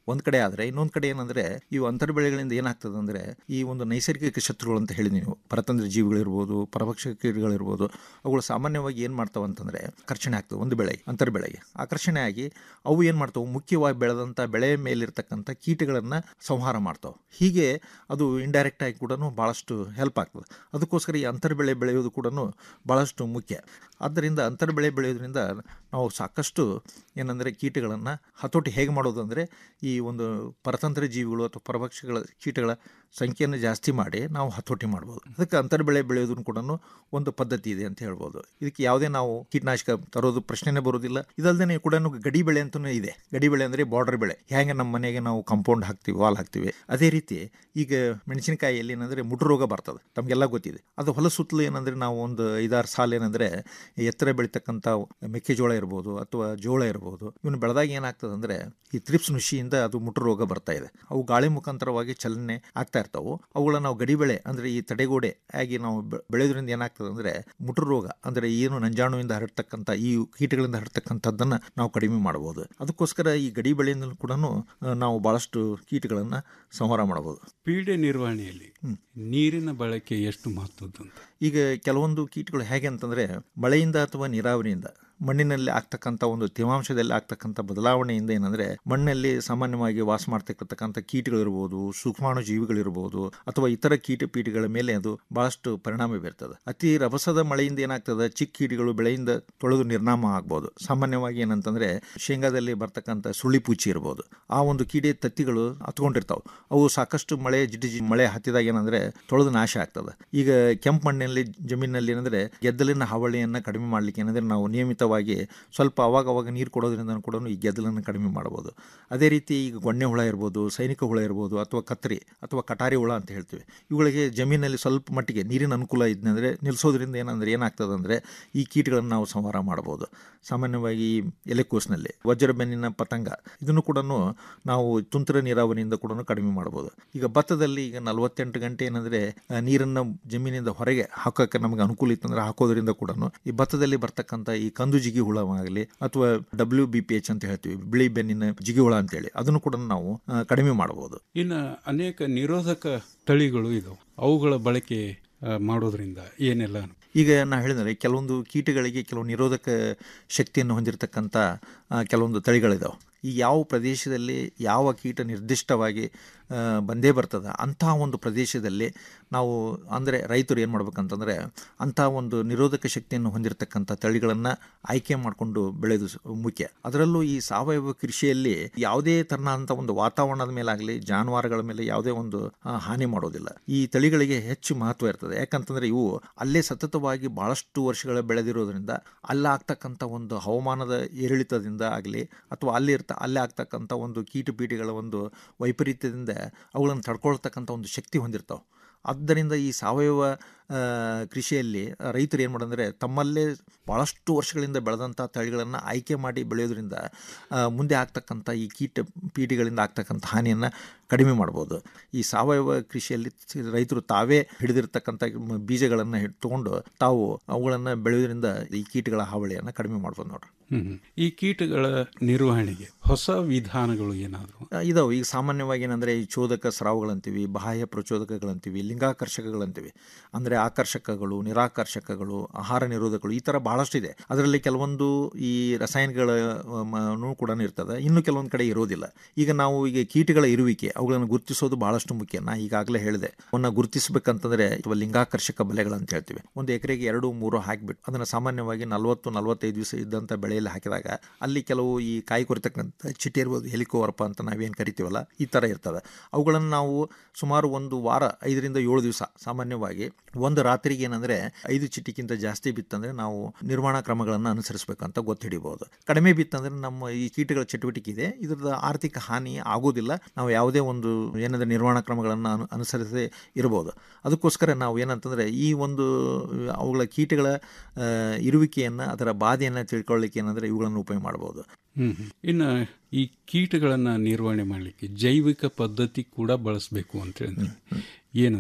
N: ಒಂದ್ ಕಡೆ ಆದ್ರೆ ಇನ್ನೊಂದ್ ಕಡೆ ಏನಂದ್ರೆ ಈ ಅಂತರ ಬೆಳೆಗಳಿಂದ ಏನಾಗ್ತದೆ ಅಂದ್ರೆ ಈ ಒಂದು ನೈಸರ್ಗಿಕ ಶತ್ರುಗಳು ಅಂತ ಹೇಳಿದ್ವಿ ನೀವು ಪರತಂತ್ರ ಜೀವಿಗಳಿರ್ಬೋದು ಪರಭಕ್ಷ ಕೀಟಗಳಿರ್ಬೋದು ಅವುಗಳು ಸಾಮಾನ್ಯವಾಗಿ ಏನ್ ಮಾಡ್ತಾವ ಅಂತಂದ್ರೆ ಆಕರ್ಷಣೆ ಆಗ್ತವೆ ಒಂದು ಬೆಳೆಗೆ ಅಂತರ ಬೆಳೆಗೆ ಆಕರ್ಷಣೆ ಆಗಿ ಅವು ಏನ್ ಮಾಡ್ತಾವೆ ಮುಖ್ಯವಾಗಿ ಬೆಳೆದಂತ ಬೆಳೆ ಮೇಲಿರ್ತಕ್ಕಂಥ ಕೀಟಗಳನ್ನ ಸಂಹಾರ ಮಾಡ್ತಾವೆ ಹೀಗೆ ಅದು ಇಂಡೈರೆಕ್ಟ್ ಆಗಿ ಕೂಡ ಬಹಳಷ್ಟು ಹೆಲ್ಪ್ ಆಗ್ತದೆ ಅದಕ್ಕೋಸ್ಕರ ಈ ಅಂತರ ಬೆಳೆ ಬೆಳೆಯೋದು ಕೂಡ ಬಹಳಷ್ಟು ಮುಖ್ಯ ಆದ್ದರಿಂದ ಅಂತರ ಬೆಳೆ ಬೆಳೆಯೋದ್ರಿಂದ ನಾವು ಸಾಕಷ್ಟು ಏನಂದರೆ ಕೀಟಗಳನ್ನು ಹತೋಟಿ ಹೇಗೆ ಮಾಡೋದು ಅಂದರೆ ಈ ಒಂದು ಪರತಂತ್ರ ಜೀವಿಗಳು ಅಥವಾ ಪರಭಕ್ಷಗಳ ಕೀಟಗಳ ಸಂಖ್ಯೆಯನ್ನು ಜಾಸ್ತಿ ಮಾಡಿ ನಾವು ಹತೋಟಿ ಮಾಡ್ಬೋದು ಅದಕ್ಕೆ ಅಂತರ ಬೆಳೆ ಬೆಳೆಯೋದನ್ನು ಕೂಡ ಒಂದು ಪದ್ಧತಿ ಇದೆ ಅಂತ ಹೇಳ್ಬೋದು ಇದಕ್ಕೆ ಯಾವುದೇ ನಾವು ಕೀಟನಾಶಕ ತರೋದು ಪ್ರಶ್ನೆನೇ ಬರೋದಿಲ್ಲ ಇದಲ್ಲದೆ ಕೂಡ ಗಡಿ ಬೆಳೆ ಅಂತಲೂ ಇದೆ ಗಡಿ ಬೆಳೆ ಅಂದರೆ ಬಾರ್ಡರ್ ಬೆಳೆ ಹೇಗೆ ನಮ್ಮ ಮನೆಗೆ ನಾವು ಕಾಂಪೌಂಡ್ ಹಾಕ್ತೀವಿ ವಾಲ್ ಹಾಕ್ತೀವಿ ಅದೇ ರೀತಿ ಈಗ ಮೆಣಸಿನಕಾಯಿಯಲ್ಲಿ ಏನಂದರೆ ಮುಟು ರೋಗ ಬರ್ತದೆ ತಮಗೆಲ್ಲ ಗೊತ್ತಿದೆ ಅದು ಹೊಲ ಸುತ್ತಲೂ ಏನಂದರೆ ನಾವು ಒಂದು ಐದಾರು ಸಾಲ ಏನಂದರೆ ಎತ್ತರ ಬೆಳೀತಕ್ಕಂಥ ಮೆಕ್ಕೆಜೋಳ ಇರ್ಬೋದು ಅಥವಾ ಜೋಳ ಇರ್ಬೋದು ಇವನು ಬೆಳೆದಾಗ ಏನಾಗ್ತದೆ ಅಂದರೆ ಈ ತ್ರಿಪ್ಸ್ ನುಷಿಯಿಂದ ಅದು ಮುಟು ರೋಗ ಬರ್ತಾ ಇದೆ ಅವು ಗಾಳಿ ಮುಖಾಂತರವಾಗಿ ಚಲನೆ ಆಗ್ತಾ ಇರ್ತಾವೆ ಅವುಗಳ ನಾವು ಗಡಿ ಬೆಳೆ ಅಂದರೆ ಈ ತಡೆಗೋಡೆ ಆಗಿ ನಾವು ಬೆ- ಬೆಳೆಯೋದ್ರಿಂದ ಏನಾಗ್ತದೆ ಅಂದರೆ ಮುಟು ರೋಗ ಅಂದರೆ ಏನು ನಂಜಾಣುವಿಂದ ಹರಡ್ತಕ್ಕಂಥ ಈ ಕೀಟಗಳಿಂದ ಹರಡ್ತಕ್ಕಂಥದ್ದನ್ನು ನಾವು ಕಡಿಮೆ ಮಾಡಬಹುದು ಅದಕ್ಕೋಸ್ಕರ ಈ ಗಡಿ ಬೆಳೆಯಿಂದ ಕೂಡ ನಾವು ಬಹಳಷ್ಟು ಕೀಟಗಳನ್ನು ಸಂಹಾರ ಮಾಡಬಹುದು
M: ಪೀಡೆ ನಿರ್ವಹಣೆಯಲ್ಲಿ ನೀರಿನ ಬಳಕೆ ಎಷ್ಟು ಮಹತ್ವದ್ದು ಅಂತ
N: ಈಗ ಕೆಲವೊಂದು ಕೀಟಗಳು ಹೇಗೆ ಅಂತಂದರೆ ಮಳೆಯಿಂದ ಅಥವಾ ನೀರಾವರಿಯಿಂದ ಮಣ್ಣಿನಲ್ಲಿ ಆಗ್ತಕ್ಕಂಥ ಒಂದು ತೇವಾಂಶದಲ್ಲಿ ಆಗ್ತಕ್ಕಂಥ ಬದಲಾವಣೆಯಿಂದ ಏನಂದ್ರೆ ಮಣ್ಣಲ್ಲಿ ಸಾಮಾನ್ಯವಾಗಿ ವಾಸ ಮಾಡ್ತಕ್ಕಂಥ ಕೀಟಗಳಿರ್ಬೋದು ಸೂಕ್ಷ್ಮಾಣು ಜೀವಿಗಳಿರ್ಬೋದು ಅಥವಾ ಇತರ ಕೀಟ ಪೀಠಗಳ ಮೇಲೆ ಅದು ಬಹಳಷ್ಟು ಪರಿಣಾಮ ಬೀರ್ತದೆ ಅತಿ ರಭಸದ ಮಳೆಯಿಂದ ಏನಾಗ್ತದೆ ಚಿಕ್ಕ ಕೀಟಗಳು ಬೆಳೆಯಿಂದ ತೊಳೆದು ನಿರ್ನಾಮ ಆಗ್ಬೋದು ಸಾಮಾನ್ಯವಾಗಿ ಏನಂತಂದ್ರೆ ಶೇಂಗಾದಲ್ಲಿ ಬರ್ತಕ್ಕಂಥ ಸುಳಿ ಪೂಚಿ ಇರ್ಬೋದು ಆ ಒಂದು ಕೀಡೆ ತತ್ತಿಗಳು ಹತ್ಕೊಂಡಿರ್ತಾವೆ ಅವು ಸಾಕಷ್ಟು ಮಳೆ ಜಿಟಿ ಜಿ ಮಳೆ ಹತ್ತಿದಾಗ ಏನಂದ್ರೆ ತೊಳೆದು ನಾಶ ಆಗ್ತದೆ ಈಗ ಕೆಂಪು ಮಣ್ಣಿನಲ್ಲಿ ಜಮೀನಿನಲ್ಲಿ ಏನಂದ್ರೆ ಗೆದ್ದಲಿನ ಹಾವಳಿಯನ್ನ ಕಡಿಮೆ ಮಾಡ್ಲಿಕ್ಕೆ ಏನಂದ್ರೆ ನಾವು ನಿಯಮಿತವಾಗಿ ಸ್ವಲ್ಪ ಅವಾಗ ಅವಾಗ ನೀರು ಕೊಡೋದ್ರಿಂದ ಕೂಡ ಈ ಗೆದ್ದಲನ್ನು ಕಡಿಮೆ ಮಾಡ್ಬೋದು ಅದೇ ರೀತಿ ಈಗ ಗೊಣ್ಣೆ ಹುಳ ಇರ್ಬೋದು ಸೈನಿಕ ಹುಳ ಇರ್ಬೋದು ಅಥವಾ ಕತ್ತರಿ ಅಥವಾ ಕಟಾರಿ ಹುಳ ಅಂತ ಹೇಳ್ತೀವಿ ಇವುಗಳಿಗೆ ಜಮೀನಲ್ಲಿ ಸ್ವಲ್ಪ ಮಟ್ಟಿಗೆ ನೀರಿನ ಅನುಕೂಲ ಇದ್ದಂದ್ರೆ ನಿಲ್ಲಿಸೋದ್ರಿಂದ ಏನಂದ್ರೆ ಏನಾಗ್ತದೆ ಅಂದರೆ ಈ ಕೀಟಗಳನ್ನು ನಾವು ಸಂಹಾರ ಮಾಡ್ಬೋದು ಸಾಮಾನ್ಯವಾಗಿ ಈ ಎಲೆಕೋಸಿನಲ್ಲಿ ವಜ್ರ ಬೆನ್ನಿನ ಪತಂಗ ಇದನ್ನು ಕೂಡ ನಾವು ತುಂತರ ನೀರಾವರಿಯಿಂದ ಕೂಡ ಕಡಿಮೆ ಮಾಡ್ಬೋದು ಈಗ ಭತ್ತದಲ್ಲಿ ಈಗ ನಲವತ್ತೆಂಟು ಗಂಟೆ ಏನಂದ್ರೆ ಆ, ನೀರನ್ನ ಜಮೀನಿಂದ ಹೊರಗೆ ಹಾಕೋಕೆ ನಮಗೆ ಅನುಕೂಲ ಇತ್ತಂದ್ರೆ ಹಾಕೋದ್ರಿಂದ ಕೂಡ ಈ ಭತ್ತದಲ್ಲಿ ಬರ್ತಕ್ಕಂಥ ಈ ಕಂದು ಜಿಗಿ ಹುಳವಾಗಲಿ ಅಥವಾ ಡಬ್ಲ್ಯೂ ಬಿ ಪಿ ಎಚ್ ಅಂತ ಹೇಳ್ತೀವಿ ಬಿಳಿ ಬೆನ್ನಿನ ಜಿಗಿ ಹುಳ ಅಂತೇಳಿ ಅದನ್ನು ಕೂಡ ನಾವು ಆ, ಕಡಿಮೆ ಮಾಡಬಹುದು
M: ಇನ್ನು ಅನೇಕ ನಿರೋಧಕ ತಳಿಗಳು ಇದಾವೆ ಅವುಗಳ ಬಳಕೆ ಆ, ಮಾಡೋದ್ರಿಂದ ಏನೆಲ್ಲ ಅನು-
N: ಈಗ ನಾ ಹೇಳಿದರೆ ಕೆಲವೊಂದು ಕೀಟಗಳಿಗೆ ಕೆಲವು ನಿರೋಧಕ ಶಕ್ತಿಯನ್ನು ಹೊಂದಿರತಕ್ಕಂಥ ಆ, ಕೆಲವೊಂದು ತಳಿಗಳಿದಾವೆ ಈ ಯಾವ ಪ್ರದೇಶದಲ್ಲಿ ಯಾವ ಕೀಟ ನಿರ್ದಿಷ್ಟವಾಗಿ ಆ, ಬಂದೇ ಬರ್ತದೆ ಅಂಥ ಒಂದು ಪ್ರದೇಶದಲ್ಲಿ ನಾವು ಅಂದರೆ ರೈತರು ಏನು ಮಾಡ್ಬೇಕಂತಂದರೆ ಅಂಥ ಒಂದು ನಿರೋಧಕ ಶಕ್ತಿಯನ್ನು ಹೊಂದಿರತಕ್ಕಂಥ ತಳಿಗಳನ್ನು ಆಯ್ಕೆ ಮಾಡಿಕೊಂಡು ಬೆಳೆಯೋದು ಸ- ಮುಖ್ಯ ಅದರಲ್ಲೂ ಈ ಸಾವಯವ ಕೃಷಿಯಲ್ಲಿ ಯಾವುದೇ ತರನಾದಂಥ ಒಂದು ವಾತಾವರಣದ ಮೇಲಾಗಲಿ ಜಾನುವಾರುಗಳ ಮೇಲೆ ಯಾವುದೇ ಒಂದು ಆ, ಹಾನಿ ಮಾಡೋದಿಲ್ಲ ಈ ತಳಿಗಳಿಗೆ ಹೆಚ್ಚು ಮಹತ್ವ ಇರ್ತದೆ ಯಾಕಂತಂದ್ರೆ ಇವು ಅಲ್ಲೇ ಸತತವಾಗಿ ಬಹಳಷ್ಟು ವರ್ಷಗಳ ಬೆಳೆದಿರೋದ್ರಿಂದ ಅಲ್ಲಾಗ್ತಕ್ಕಂಥ ಒಂದು ಹವಾಮಾನದ ಏರಿಳಿತದಿಂದ ಆಗಲಿ ಅಥವಾ ಅಲ್ಲಿ ಇರ್ತ ಅಲ್ಲೇ ಆಗ್ತಕ್ಕಂಥ ಒಂದು ಕೀಟಪೀಠಗಳ ಒಂದು ವೈಪರೀತ್ಯದಿಂದ ಅವುಗಳನ್ನು ತಡ್ಕೊಳ್ತಕ್ಕಂಥ ಒಂದು ಶಕ್ತಿ ಹೊಂದಿರ್ತಾವೆ ಆದ್ದರಿಂದ ಈ ಸಾವಯವ ಆ, ಕೃಷಿಯಲ್ಲಿ ರೈತರು ಏನು ಮಾಡೋದಂದರೆ ತಮ್ಮಲ್ಲೇ ಭಾಳಷ್ಟು ವರ್ಷಗಳಿಂದ ಬೆಳೆದಂಥ ತಳಿಗಳನ್ನು ಆಯ್ಕೆ ಮಾಡಿ ಬೆಳೆಯೋದ್ರಿಂದ ಆ, ಮುಂದೆ ಆಗ್ತಕ್ಕಂಥ ಈ ಕೀಟ ಪೀಡಿಗಳಿಂದ ಆಗ್ತಕ್ಕಂಥ ಹಾನಿಯನ್ನು ಕಡಿಮೆ ಮಾಡ್ಬೋದು ಈ ಸಾವಯವ ಕೃಷಿಯಲ್ಲಿ ಸಿ- ರೈತರು ತಾವೇ ಹಿಡಿದಿರ್ತಕ್ಕಂಥ ಬೀಜಗಳನ್ನು ತೊಗೊಂಡು ತಾವು ಅವುಗಳನ್ನು ಬೆಳೆಯೋದ್ರಿಂದ ಈ ಕೀಟಗಳ ಹಾವಳಿಯನ್ನು ಕಡಿಮೆ ಮಾಡ್ಬೋದು ನೋಡ್ರಿ
M: ಹ್ಮ್ ಹ್ಮ್. ಈ ಕೀಟಗಳ ನಿರ್ವಹಣೆಗೆ ಹೊಸ ವಿಧಾನಗಳು ಏನಾದರೂ
N: ಆ, ಇದಾವೆ ಈಗ ಸಾಮಾನ್ಯವಾಗಿ ಏನಂದರೆ ಈ ಚೋದಕ ಸ್ರಾವಗಳಂತೀವಿ ಬಾಹ್ಯ ಪ್ರಚೋದಕಗಳಂತೀವಿ ಲಿಂಗಾಕರ್ಷಕಗಳಂತೀವಿ ಅಂದರೆ ಆಕರ್ಷಕಗಳು ನಿರಾಕರ್ಷಕಗಳು ಆಹಾರ ನಿರೋಧಕಗಳು ಈ ಥರ ಭಾಳಷ್ಟು ಇದೆ ಅದರಲ್ಲಿ ಕೆಲವೊಂದು ಈ ರಸಾಯನಗಳ ಕೂಡ ಇರ್ತದೆ ಇನ್ನು ಕೆಲವೊಂದು ಕಡೆ ಇರೋದಿಲ್ಲ ಈಗ ನಾವು ಈಗ ಕೀಟಗಳ ಇರುವಿಕೆ ಅವುಗಳನ್ನು ಗುರುತಿಸೋದು ಬಹಳಷ್ಟು ಮುಖ್ಯ ನಾ ಈಗಾಗಲೇ ಹೇಳಿದೆ ಅವನ್ನ ಗುರುತಿಸಬೇಕಂತಂದ್ರೆ ಅಥವಾ ಲಿಂಗಾಕರ್ಷಕ ಬೆಲೆಗಳಂತ ಹೇಳ್ತೀವಿ ಒಂದು ಎಕರೆಗೆ ಎರಡು ಮೂರು ಹಾಕಿಬಿಟ್ಟು ಅದನ್ನು ಸಾಮಾನ್ಯವಾಗಿ ನಲವತ್ತು ನಲವತ್ತೈದು ದಿವಸ ಇದ್ದಂಥ ಬೆಳೆಯಲ್ಲಿ ಹಾಕಿದಾಗ ಅಲ್ಲಿ ಕೆಲವು ಈ ಕಾಯಿ ಕೊರಿತಕ್ಕಂಥ ಚಿಟ್ಟೆ ಇರ್ಬೋದು ಹೆಲಿಕೋವರ್ಪ ಅಂತ ನಾವೇನು ಕರಿತೀವಲ್ಲ ಈ ಥರ ಇರ್ತದೆ ಅವುಗಳನ್ನು ನಾವು ಸುಮಾರು ಒಂದು ವಾರ ಐದರಿಂದ ಏಳು ದಿವಸ ಸಾಮಾನ್ಯವಾಗಿ ಒಂದು ರಾತ್ರಿಗೆ ಏನಂದರೆ ಐದು ಚಿಟ್ಟಿಗಿಂತ ಜಾಸ್ತಿ ಬಿತ್ತಂದ್ರೆ ನಾವು ನಿರ್ವಹಣಾ ಕ್ರಮಗಳನ್ನು ಅನುಸರಿಸಬೇಕಂತ ಗೊತ್ತು ಹಿಡಿಬಹುದು ಕಡಿಮೆ ಬಿತ್ತಂದ್ರೆ ನಮ್ಮ ಈ ಕೀಟಗಳ ಚಟುವಟಿಕೆ ಇದೆ ಇದರದ ಆರ್ಥಿಕ ಹಾನಿ ಆಗೋದಿಲ್ಲ ನಾವು ಯಾವುದೇ ಒಂದು ಏನಂದ್ರೆ ನಿರ್ವಹಣಾ ಕ್ರಮಗಳನ್ನು ಅನು ಅನುಸರಿಸದೇ ಇರಬಹುದು ಅದಕ್ಕೋಸ್ಕರ ನಾವು ಏನಂತಂದರೆ ಈ ಒಂದು ಅವುಗಳ ಕೀಟಗಳ ಆ, ಇರುವಿಕೆಯನ್ನು ಅದರ ಬಾಧೆಯನ್ನು ತಿಳ್ಕೊಳ್ಳಿಕ್ಕೆ ಏನಂದರೆ ಇವುಗಳನ್ನು ಉಪಯೋಗ ಮಾಡ್ಬೋದು
M: ಹ್ಮ್ ಹ್ಮ್. ಇನ್ನು ಈ ಕೀಟಗಳನ್ನ ನಿರ್ವಹಣೆ ಮಾಡಲಿಕ್ಕೆ ಜೈವಿಕ ಪದ್ಧತಿ ಕೂಡ ಬಳಸಬೇಕು ಅಂತ ಹೇಳಿದ್ರೆ ಏನದು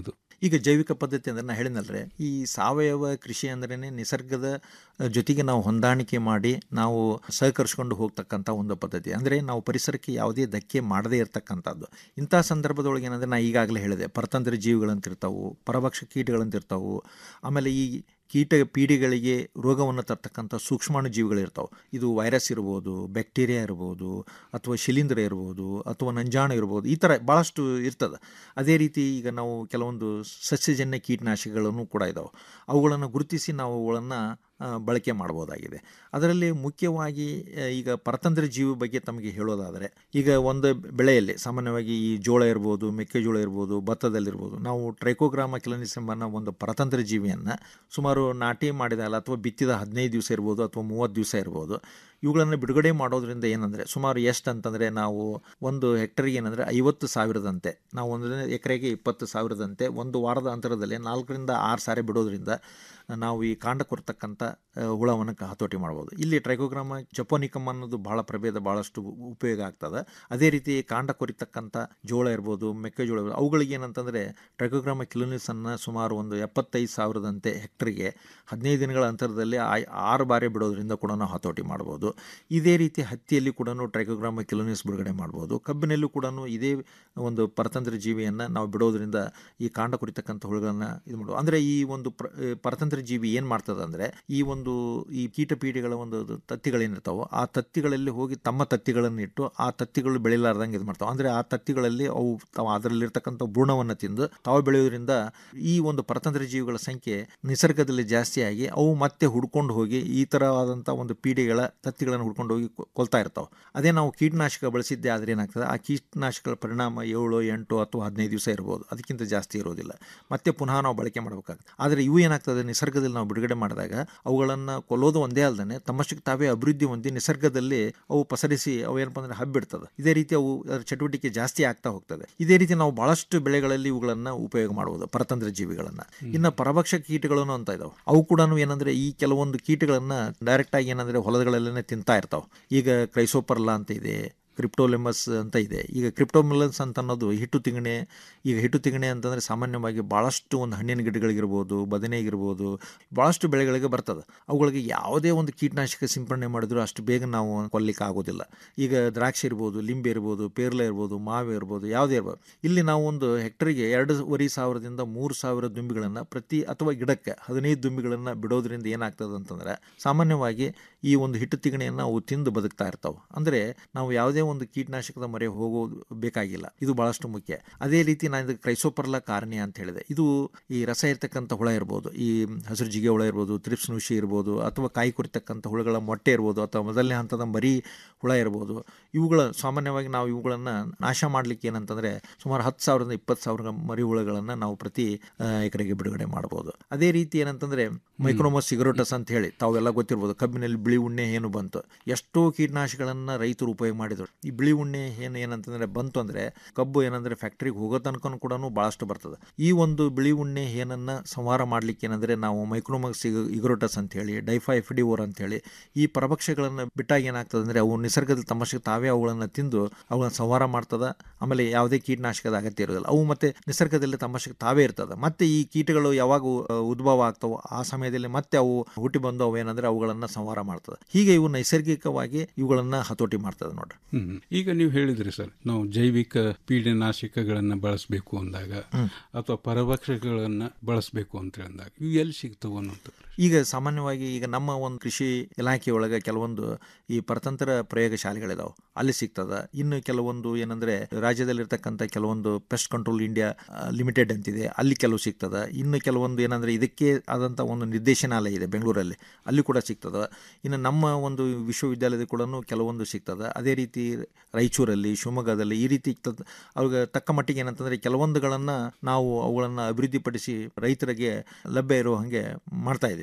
N: ಈಗ ಜೈವಿಕ ಪದ್ಧತಿ ಅಂದರೆ ನಾನು ಹೇಳಿನಲ್ರೆ ಈ ಸಾವಯವ ಕೃಷಿ ಅಂದ್ರೇ ನಿಸರ್ಗದ ಜೊತೆಗೆ ನಾವು ಹೊಂದಾಣಿಕೆ ಮಾಡಿ ನಾವು ಸಹಕರಿಸ್ಕೊಂಡು ಹೋಗ್ತಕ್ಕಂಥ ಒಂದು ಪದ್ಧತಿ ಅಂದರೆ ನಾವು ಪರಿಸರಕ್ಕೆ ಯಾವುದೇ ಧಕ್ಕೆ ಮಾಡದೇ ಇರತಕ್ಕಂಥದ್ದು ಇಂಥ ಸಂದರ್ಭದೊಳಗೆ ಏನಂದರೆ ನಾನು ಈಗಾಗಲೇ ಹೇಳಿದೆ ಪರತಂತ್ರ ಜೀವಿಗಳಂತಿರ್ತಾವು ಪರಭಕ್ಷ ಕೀಟಗಳಂತಿರ್ತಾವು ಆಮೇಲೆ ಈ ಕೀಟ ಪೀಡಿಗಳಿಗೆ ರೋಗವನ್ನು ತರ್ತಕ್ಕಂಥ ಸೂಕ್ಷ್ಮಾಣು ಜೀವಿಗಳಿರ್ತಾವೆ ಇದು ವೈರಸ್ ಇರ್ಬೋದು ಬ್ಯಾಕ್ಟೀರಿಯಾ ಇರ್ಬೋದು ಅಥವಾ ಶಿಲೀಂಧ್ರ ಇರ್ಬೋದು ಅಥವಾ ನಂಜಾಣು ಇರ್ಬೋದು ಈ ಥರ ಭಾಳಷ್ಟು ಇರ್ತದೆ ಅದೇ ರೀತಿ ಈಗ ನಾವು ಕೆಲವೊಂದು ಸಸ್ಯಜನ್ಯ ಕೀಟನಾಶಕಗಳನ್ನು ಕೂಡ ಇದ್ದಾವೆ ಅವುಗಳನ್ನು ಗುರುತಿಸಿ ನಾವು ಅವುಗಳನ್ನು ಬಳಕೆ ಮಾಡ್ಬೋದಾಗಿದೆ ಅದರಲ್ಲಿ ಮುಖ್ಯವಾಗಿ ಆ, ಈಗ ಪರತಂತ್ರ ಜೀವಿ ಬಗ್ಗೆ ತಮಗೆ ಹೇಳೋದಾದರೆ ಈಗ ಒಂದು ಬೆಳೆಯಲ್ಲಿ ಸಾಮಾನ್ಯವಾಗಿ ಈ ಜೋಳ ಇರ್ಬೋದು ಮೆಕ್ಕೆಜೋಳ ಇರ್ಬೋದು ಭತ್ತದಲ್ಲಿರ್ಬೋದು ನಾವು ಟ್ರೈಕೋಗ್ರಾಮ ಕಿಲನಿಸ್ ಎಂಬ ಒಂದು ಪರತಂತ್ರ ಜೀವಿಯನ್ನು ಸುಮಾರು ನಾಟಿ ಮಾಡಿದಲ್ಲ ಅಥವಾ ಬಿತ್ತಿದ ಹದಿನೈದು ದಿವಸ ಇರ್ಬೋದು ಅಥವಾ ಮೂವತ್ತು ದಿವಸ ಇರ್ಬೋದು ಇವುಗಳನ್ನು ಬಿಡುಗಡೆ ಮಾಡೋದ್ರಿಂದ ಏನಂದರೆ ಸುಮಾರು ಎಷ್ಟು ಅಂತಂದರೆ ನಾವು ಒಂದು ಹೆಕ್ಟರ್ಗೆ ಏನಂದರೆ ಐವತ್ತು ಸಾವಿರದಂತೆ ನಾವು ಒಂದು ಎಕರೆಗೆ ಇಪ್ಪತ್ತು ಸಾವಿರದಂತೆ ಒಂದು ವಾರದ ಅಂತರದಲ್ಲಿ ನಾಲ್ಕರಿಂದ ಆರು ಸಾರಿ ಬಿಡೋದ್ರಿಂದ ನಾವು ಈ ಕಾಂಡ ಕೊರ್ತಕ್ಕಂಥ ಹುಳವನ್ನು ಕ- ಹತೋಟಿ ಮಾಡ್ಬೋದು ಇಲ್ಲಿ ಟ್ರೈಕೋಗ್ರಾಮ ಜಪೋನಿಕಮ್ ಅನ್ನೋದು ಭಾಳ ಪ್ರಭೇದ ಭಾಳಷ್ಟು ಉಪಯೋಗ ಆಗ್ತದೆ ಅದೇ ರೀತಿ ಕಾಂಡ ಕೊರಿತಕ್ಕಂಥ ಜೋಳ ಇರ್ಬೋದು ಮೆಕ್ಕೆಜೋಳ ಇರ್ಬೋದು ಅವುಗಳಿಗೆ ಏನಂತಂದರೆ ಟ್ರೈಕೋಗ್ರಾಮ ಕಿಲೋನಿಸನ್ನು ಸುಮಾರು ಒಂದು ಎಪ್ಪತ್ತೈದು ಸಾವಿರದಂತೆ ಹೆಕ್ಟರ್ಗೆ ಹದಿನೈದು ದಿನಗಳ ಅಂತರದಲ್ಲಿ ಆ- ಆರು ಬಾರಿ ಬಿಡೋದ್ರಿಂದ ಕೂಡ ನಾವು ಹತೋಟಿ ಮಾಡ್ಬೋದು ಇದೇ ರೀತಿ ಹತ್ತಿಯಲ್ಲಿ ಕೂಡ ಟ್ರೈಕೋಗ್ರಾಮ ಕಿಲೋನಿಸ್ ಬಿಡುಗಡೆ ಮಾಡ್ಬೋದು ಕಬ್ಬಿನಲ್ಲೂ ಕೂಡ ಇದೇ ಒಂದು ಪರತಂತ್ರ ಜೀವಿಯನ್ನು ನಾವು ಬಿಡೋದ್ರಿಂದ ಈ ಕಾಂಡ ಕುರಿತಕ್ಕಂಥ ಹುಳುಗಳನ್ನ ಇದು ಮಾಡೋದು ಅಂದರೆ ಈ ಒಂದು ಪ್ರ ಪರತಂತ್ರ ಜೀವಿ ಏನು ಮಾಡ್ತದೆ ಅಂದರೆ ಈ ಒಂದು ಈ ಕೀಟ ಪೀಡೆಗಳ ಒಂದು ತತ್ತಿಗಳೇನಿರ್ತಾವೋ ಆ ತತ್ತಿಗಳಲ್ಲಿ ಹೋಗಿ ತಮ್ಮ ತತ್ತಿಗಳನ್ನು ಇಟ್ಟು ಆ ತತ್ತಿಗಳು ಬೆಳಿಲಾರ್ದಂಗೆ ಇದು ಮಾಡ್ತಾವೆ ಅಂದರೆ ಆ ತತ್ತಿಗಳಲ್ಲಿ ಅವು ತಾವು ಅದರಲ್ಲಿರ್ತಕ್ಕಂಥ ಭ್ರೂಣವನ್ನು ತಿಂದು ತಾವು ಬೆಳೆಯೋದ್ರಿಂದ ಈ ಒಂದು ಪರತಂತ್ರ ಜೀವಿಗಳ ಸಂಖ್ಯೆ ನಿಸರ್ಗದಲ್ಲಿ ಜಾಸ್ತಿಯಾಗಿ ಅವು ಮತ್ತೆ ಹುಡ್ಕೊಂಡು ಹೋಗಿ ಈ ಥರವಾದಂಥ ಒಂದು ಪೀಡೆಗಳ ತತ್ತಿಗಳನ್ನು ಹುಡ್ಕೊಂಡು ಹೋಗಿ ಕೊ- ಕೊಲ್ತಾ ಇರ್ತಾವೆ ಅದೇ ನಾವು ಕೀಟನಾಶಕ ಬಳಸಿದ್ದೆ ಆದರೆ ಏನಾಗ್ತದೆ ಆ ಕೀಟನಾಶಕಗಳ ಪರಿಣಾಮ ಏಳು ಎಂಟು ಅಥವಾ ಹದಿನೈದು ದಿವಸ ಇರ್ಬೋದು ಅದಕ್ಕಿಂತ ಜಾಸ್ತಿ ಇರೋದಿಲ್ಲ ಮತ್ತೆ ಪುನಃ ನಾವು ಬಳಕೆ ಮಾಡಬೇಕಾಗುತ್ತೆ ಆದರೆ ಇವು ಏನಾಗ್ತದೆ ನಿಸರ್ಗದಲ್ಲಿ ನಾವು ಬಿಡುಗಡೆ ಮಾಡಿದಾಗ ಅವುಗಳನ್ನು ಕೊಲ್ಲೋದು ಒಂದೇ ಅಲ್ಲದೆ ತಮ್ಮಷ್ಟಕ್ಕೆ ತಾವೇ ಅಭಿವೃದ್ಧಿ ಹೊಂದಿ ನಿಸರ್ಗದಲ್ಲಿ ಅವು ಪಸರಿಸಿ ಅವು ಏನಪ್ಪ ಅಂದರೆ ಹಬ್ಬಿಡ್ತದೆ ಇದೇ ರೀತಿ ಅವು ಅದರ ಚಟುವಟಿಕೆ ಜಾಸ್ತಿ ಆಗ್ತಾ ಹೋಗ್ತದೆ ಇದೇ ರೀತಿ ನಾವು ಬಹಳಷ್ಟು ಬೆಳೆಗಳಲ್ಲಿ ಇವುಗಳನ್ನು ಉಪಯೋಗ ಮಾಡುವುದು ಪರತಂತ್ರ ಜೀವಿಗಳನ್ನು ಇನ್ನು ಪರಭಕ್ಷ ಕೀಟಗಳನ್ನು ಅಂತ ಇದಾವೆ ಅವು ಕೂಡ ಏನಂದ್ರೆ ಈ ಕೆಲವೊಂದು ಕೀಟಗಳನ್ನು ಡೈರೆಕ್ಟ್ ಆಗಿ ಏನಂದ್ರೆ ಹೊಲಗಳಲ್ಲೇ ತಿಂತಾ ಇರ್ತಾವೆ ಈಗ ಕ್ರೈಸೋಪರ್ಲಾ ಅಂತ ಇದೆ ಕ್ರಿಪ್ಟೋಲೆಮಸ್ ಅಂತ ಇದೆ ಈಗ ಕ್ರಿಪ್ಟೋಮಿಲನ್ಸ್ ಅಂತ ಅನ್ನೋದು ಹಿಟ್ಟು ತಿಗಣೆ ಈಗ ಹಿಟ್ಟು ತಿಗಣೆ ಅಂತಂದರೆ ಸಾಮಾನ್ಯವಾಗಿ ಭಾಳಷ್ಟು ಒಂದು ಹಣ್ಣಿನ ಗಿಡಗಳಿಗಿರ್ಬೋದು ಬದನೆಗಿರ್ಬೋದು ಭಾಳಷ್ಟು ಬೆಳೆಗಳಿಗೆ ಬರ್ತದೆ ಅವುಗಳಿಗೆ ಯಾವುದೇ ಒಂದು ಕೀಟನಾಶಕ ಸಿಂಪಡಣೆ ಮಾಡಿದ್ರು ಅಷ್ಟು ಬೇಗ ನಾವು ಕೊಲ್ಲಿಕ್ಕೆ ಆಗೋದಿಲ್ಲ ಈಗ ದ್ರಾಕ್ಷಿ ಇರ್ಬೋದು ಲಿಂಬೆ ಇರ್ಬೋದು ಪೇರ್ಲೆ ಇರ್ಬೋದು ಮಾವೆ ಇರ್ಬೋದು ಯಾವುದೇ ಇರ್ಬೋದು ಇಲ್ಲಿ ನಾವು ಒಂದು ಹೆಕ್ಟರಿಗೆ ಎರಡೂವರೆ ಸಾವಿರದಿಂದ ಮೂರು ಸಾವಿರ ದುಂಬಿಗಳನ್ನು ಪ್ರತಿ ಅಥವಾ ಗಿಡಕ್ಕೆ ಹದಿನೈದು ದುಂಬಿಗಳನ್ನು ಬಿಡೋದ್ರಿಂದ ಏನಾಗ್ತದೆ ಅಂತಂದರೆ ಸಾಮಾನ್ಯವಾಗಿ ಈ ಒಂದು ಹಿಟ್ಟು ತಿಗಣೆಯನ್ನು ಅವು ತಿಂದು ಬದುಕ್ತಾ ಇರ್ತಾವೆ ಅಂದರೆ ನಾವು ಯಾವುದೇ ಒಂದು ಕೀಟನಾಶಕದ ಮೊರೆ ಹೋಗೋದು ಬೇಕಾಗಿಲ್ಲ ಇದು ಭಾಳಷ್ಟು ಮುಖ್ಯ ಅದೇ ರೀತಿ ನಾನು ಇದಕ್ಕೆ ಕ್ರೈಸೋಪರ್ಲ ಕಾರಣಿ ಅಂತ ಹೇಳಿದೆ ಇದು ಈ ರಸ ಇರ್ತಕ್ಕಂಥ ಹುಳ ಇರ್ಬೋದು ಈ ಹಸಿರು ಜಿಗೆ ಹುಳ ಇರ್ಬೋದು ತ್ರಿಪ್ಸ್ ನುಷಿ ಇರ್ಬೋದು ಅಥವಾ ಕಾಯಿ ಕುರಿತಕ್ಕಂಥ ಹುಳುಗಳ ಮೊಟ್ಟೆ ಇರ್ಬೋದು ಅಥವಾ ಮೊದಲನೇ ಹಂತದ ಮರಿ ಹುಳ ಇರ್ಬೋದು ಇವುಗಳ ಸಾಮಾನ್ಯವಾಗಿ ನಾವು ಇವುಗಳನ್ನು ನಾಶ ಮಾಡಲಿಕ್ಕೆ ಏನಂತಂದರೆ ಸುಮಾರು ಹತ್ತು ಸಾವಿರದಿಂದ ಇಪ್ಪತ್ತು ಸಾವಿರ ಮರಿ ಹುಳುಗಳನ್ನು ನಾವು ಪ್ರತಿ ಆ, ಎಕರೆಗೆ ಬಿಡುಗಡೆ ಮಾಡ್ಬೋದು ಅದೇ ರೀತಿ ಏನಂತಂದರೆ ಮೈಕ್ರೋಮಸ್ ಸಿಗರೋಟಸ್ ಅಂತ ಹೇಳಿ ತಾವೆಲ್ಲ ಗೊತ್ತಿರ್ಬೋದು ಕಬ್ಬಿನಲ್ಲಿ ಬಿಳಿ ಉಣ್ಣೆ ಏನು ಬಂತು ಎಷ್ಟೋ ಕೀಟನಾಶಕಗಳನ್ನು ರೈತರು ಉಪಯೋಗ ಮಾಡಿದರು ಈ ಬಿಳಿ ಉಣ್ಣೆ ಏನು ಏನಂತಂದರೆ ಬಂತು ಅಂದರೆ ಕಬ್ಬು ಏನಂದರೆ ಫ್ಯಾಕ್ಟ್ರಿಗೆ ಹೋಗೋ ತನಕ ಕೂಡ ಭಾಳಷ್ಟು ಬರ್ತದೆ ಈ ಒಂದು ಬಿಳಿ ಉಣ್ಣೆ ಏನನ್ನು ಸಂಹಾರ ಮಾಡಲಿಕ್ಕೆ ಏನಂದರೆ ನಾವು ಮೈಕ್ರೋಮಸ್ ಇಗ್ರೋಟಸ್ ಅಂತ ಹೇಳಿ ಡೈಫಾ ಎಫ್ ಡಿ ಓರ್ ಅಂತ ಹೇಳಿ ಈ ಪರಭಕ್ಷಗಳನ್ನು ಬಿಟ್ಟಾಗ ಏನಾಗ್ತದೆ ಅಂದರೆ ಅವು ನಿಸರ್ಗದಲ್ಲಿ ತಮ್ಮಷ್ಟಕ್ಕೆ ತಾವೇ ಅವುಗಳನ್ನು ತಿಂದು ಅವುಗಳನ್ನು ಸಂಹಾರ ಮಾಡ್ತದೆ ಆಮೇಲೆ ಯಾವುದೇ ಕೀಟನಾಶಕದ ಅಗತ್ಯ ಇರೋದಿಲ್ಲ ಅವು ಮತ್ತೆ ನಿಸರ್ಗದಲ್ಲಿ ತಮ್ಮಷ್ಟಕ್ಕೆ ತಾವೇ ಇರ್ತದೆ ಮತ್ತೆ ಈ ಕೀಟಗಳು ಯಾವಾಗ ಅ, ಉದ್ಭವ ಆಗ್ತವೋ ಆ ಸಮಯದಲ್ಲಿ ಮತ್ತೆ ಅವು ಹುಟ್ಟಿ ಬಂದು ಅವು ಏನಂದ್ರೆ ಅವುಗಳನ್ನು ಸಂಹಾರ ಮಾಡ್ತದೆ ಹೀಗೆ ಇವು ನೈಸರ್ಗಿಕವಾಗಿ ಇವುಗಳನ್ನು ಹತೋಟಿ ಮಾಡ್ತದೆ ನೋಡ್ರಿ
M: ಹ್ಮ್. ಈಗ ನೀವು ಹೇಳಿದ್ರಿ ಸರ್ ನಾವು ಜೈವಿಕ ಪೀಡನಾಶಕಗಳನ್ನ ಬಳಸಬೇಕು ಅಂದಾಗ ಅಥವಾ ಪರಭಕ್ಷಕಗಳನ್ನ ಬಳಸಬೇಕು ಅಂತ ಅಂದಾಗ ಇವು ಎಲ್ಲಿ ಸಿಗ್ತವೆ ಅನ್ನೋದು
N: ಈಗ ಸಾಮಾನ್ಯವಾಗಿ ಈಗ ನಮ್ಮ ಒಂದು ಕೃಷಿ ಇಲಾಖೆಯೊಳಗೆ ಕೆಲವೊಂದು ಈ ಪರತಂತ್ರ ಪ್ರಯೋಗ ಶಾಲೆಗಳಿದಾವೆ ಅಲ್ಲಿ ಸಿಗ್ತದ ಇನ್ನು ಕೆಲವೊಂದು ಏನಂದ್ರೆ ರಾಜ್ಯದಲ್ಲಿರ್ತಕ್ಕಂಥ ಕೆಲವೊಂದು ಪೆಸ್ಟ್ ಕಂಟ್ರೋಲ್ ಇಂಡಿಯಾ ಲಿಮಿಟೆಡ್ ಅಂತಿದೆ ಅಲ್ಲಿ ಕೆಲವು ಸಿಗ್ತದ ಇನ್ನು ಕೆಲವೊಂದು ಏನಂದ್ರೆ ಇದಕ್ಕೆ ಆದಂಥ ಒಂದು ನಿರ್ದೇಶನಾಲಯ ಇದೆ ಬೆಂಗಳೂರಲ್ಲಿ ಅಲ್ಲಿ ಕೂಡ ಸಿಗ್ತದ ಇನ್ನು ನಮ್ಮ ಒಂದು ವಿಶ್ವವಿದ್ಯಾಲಯದ ಕೂಡ ಕೆಲವೊಂದು ಸಿಗ್ತದ ಅದೇ ರೀತಿ ರಾಯಚೂರಲ್ಲಿ ಶಿವಮೊಗ್ಗದಲ್ಲಿ ಈ ರೀತಿ ಇರ್ತದ ಅವ್ರಿಗೆ ತಕ್ಕ ಮಟ್ಟಿಗೆ ಏನಂತಂದ್ರೆ ಕೆಲವೊಂದುಗಳನ್ನು ನಾವು ಅವುಗಳನ್ನು ಅಭಿವೃದ್ಧಿಪಡಿಸಿ ರೈತರಿಗೆ ಲಭ್ಯ ಇರೋ ಹಾಗೆ ಮಾಡ್ತಾ ಇದ್ದೀವಿ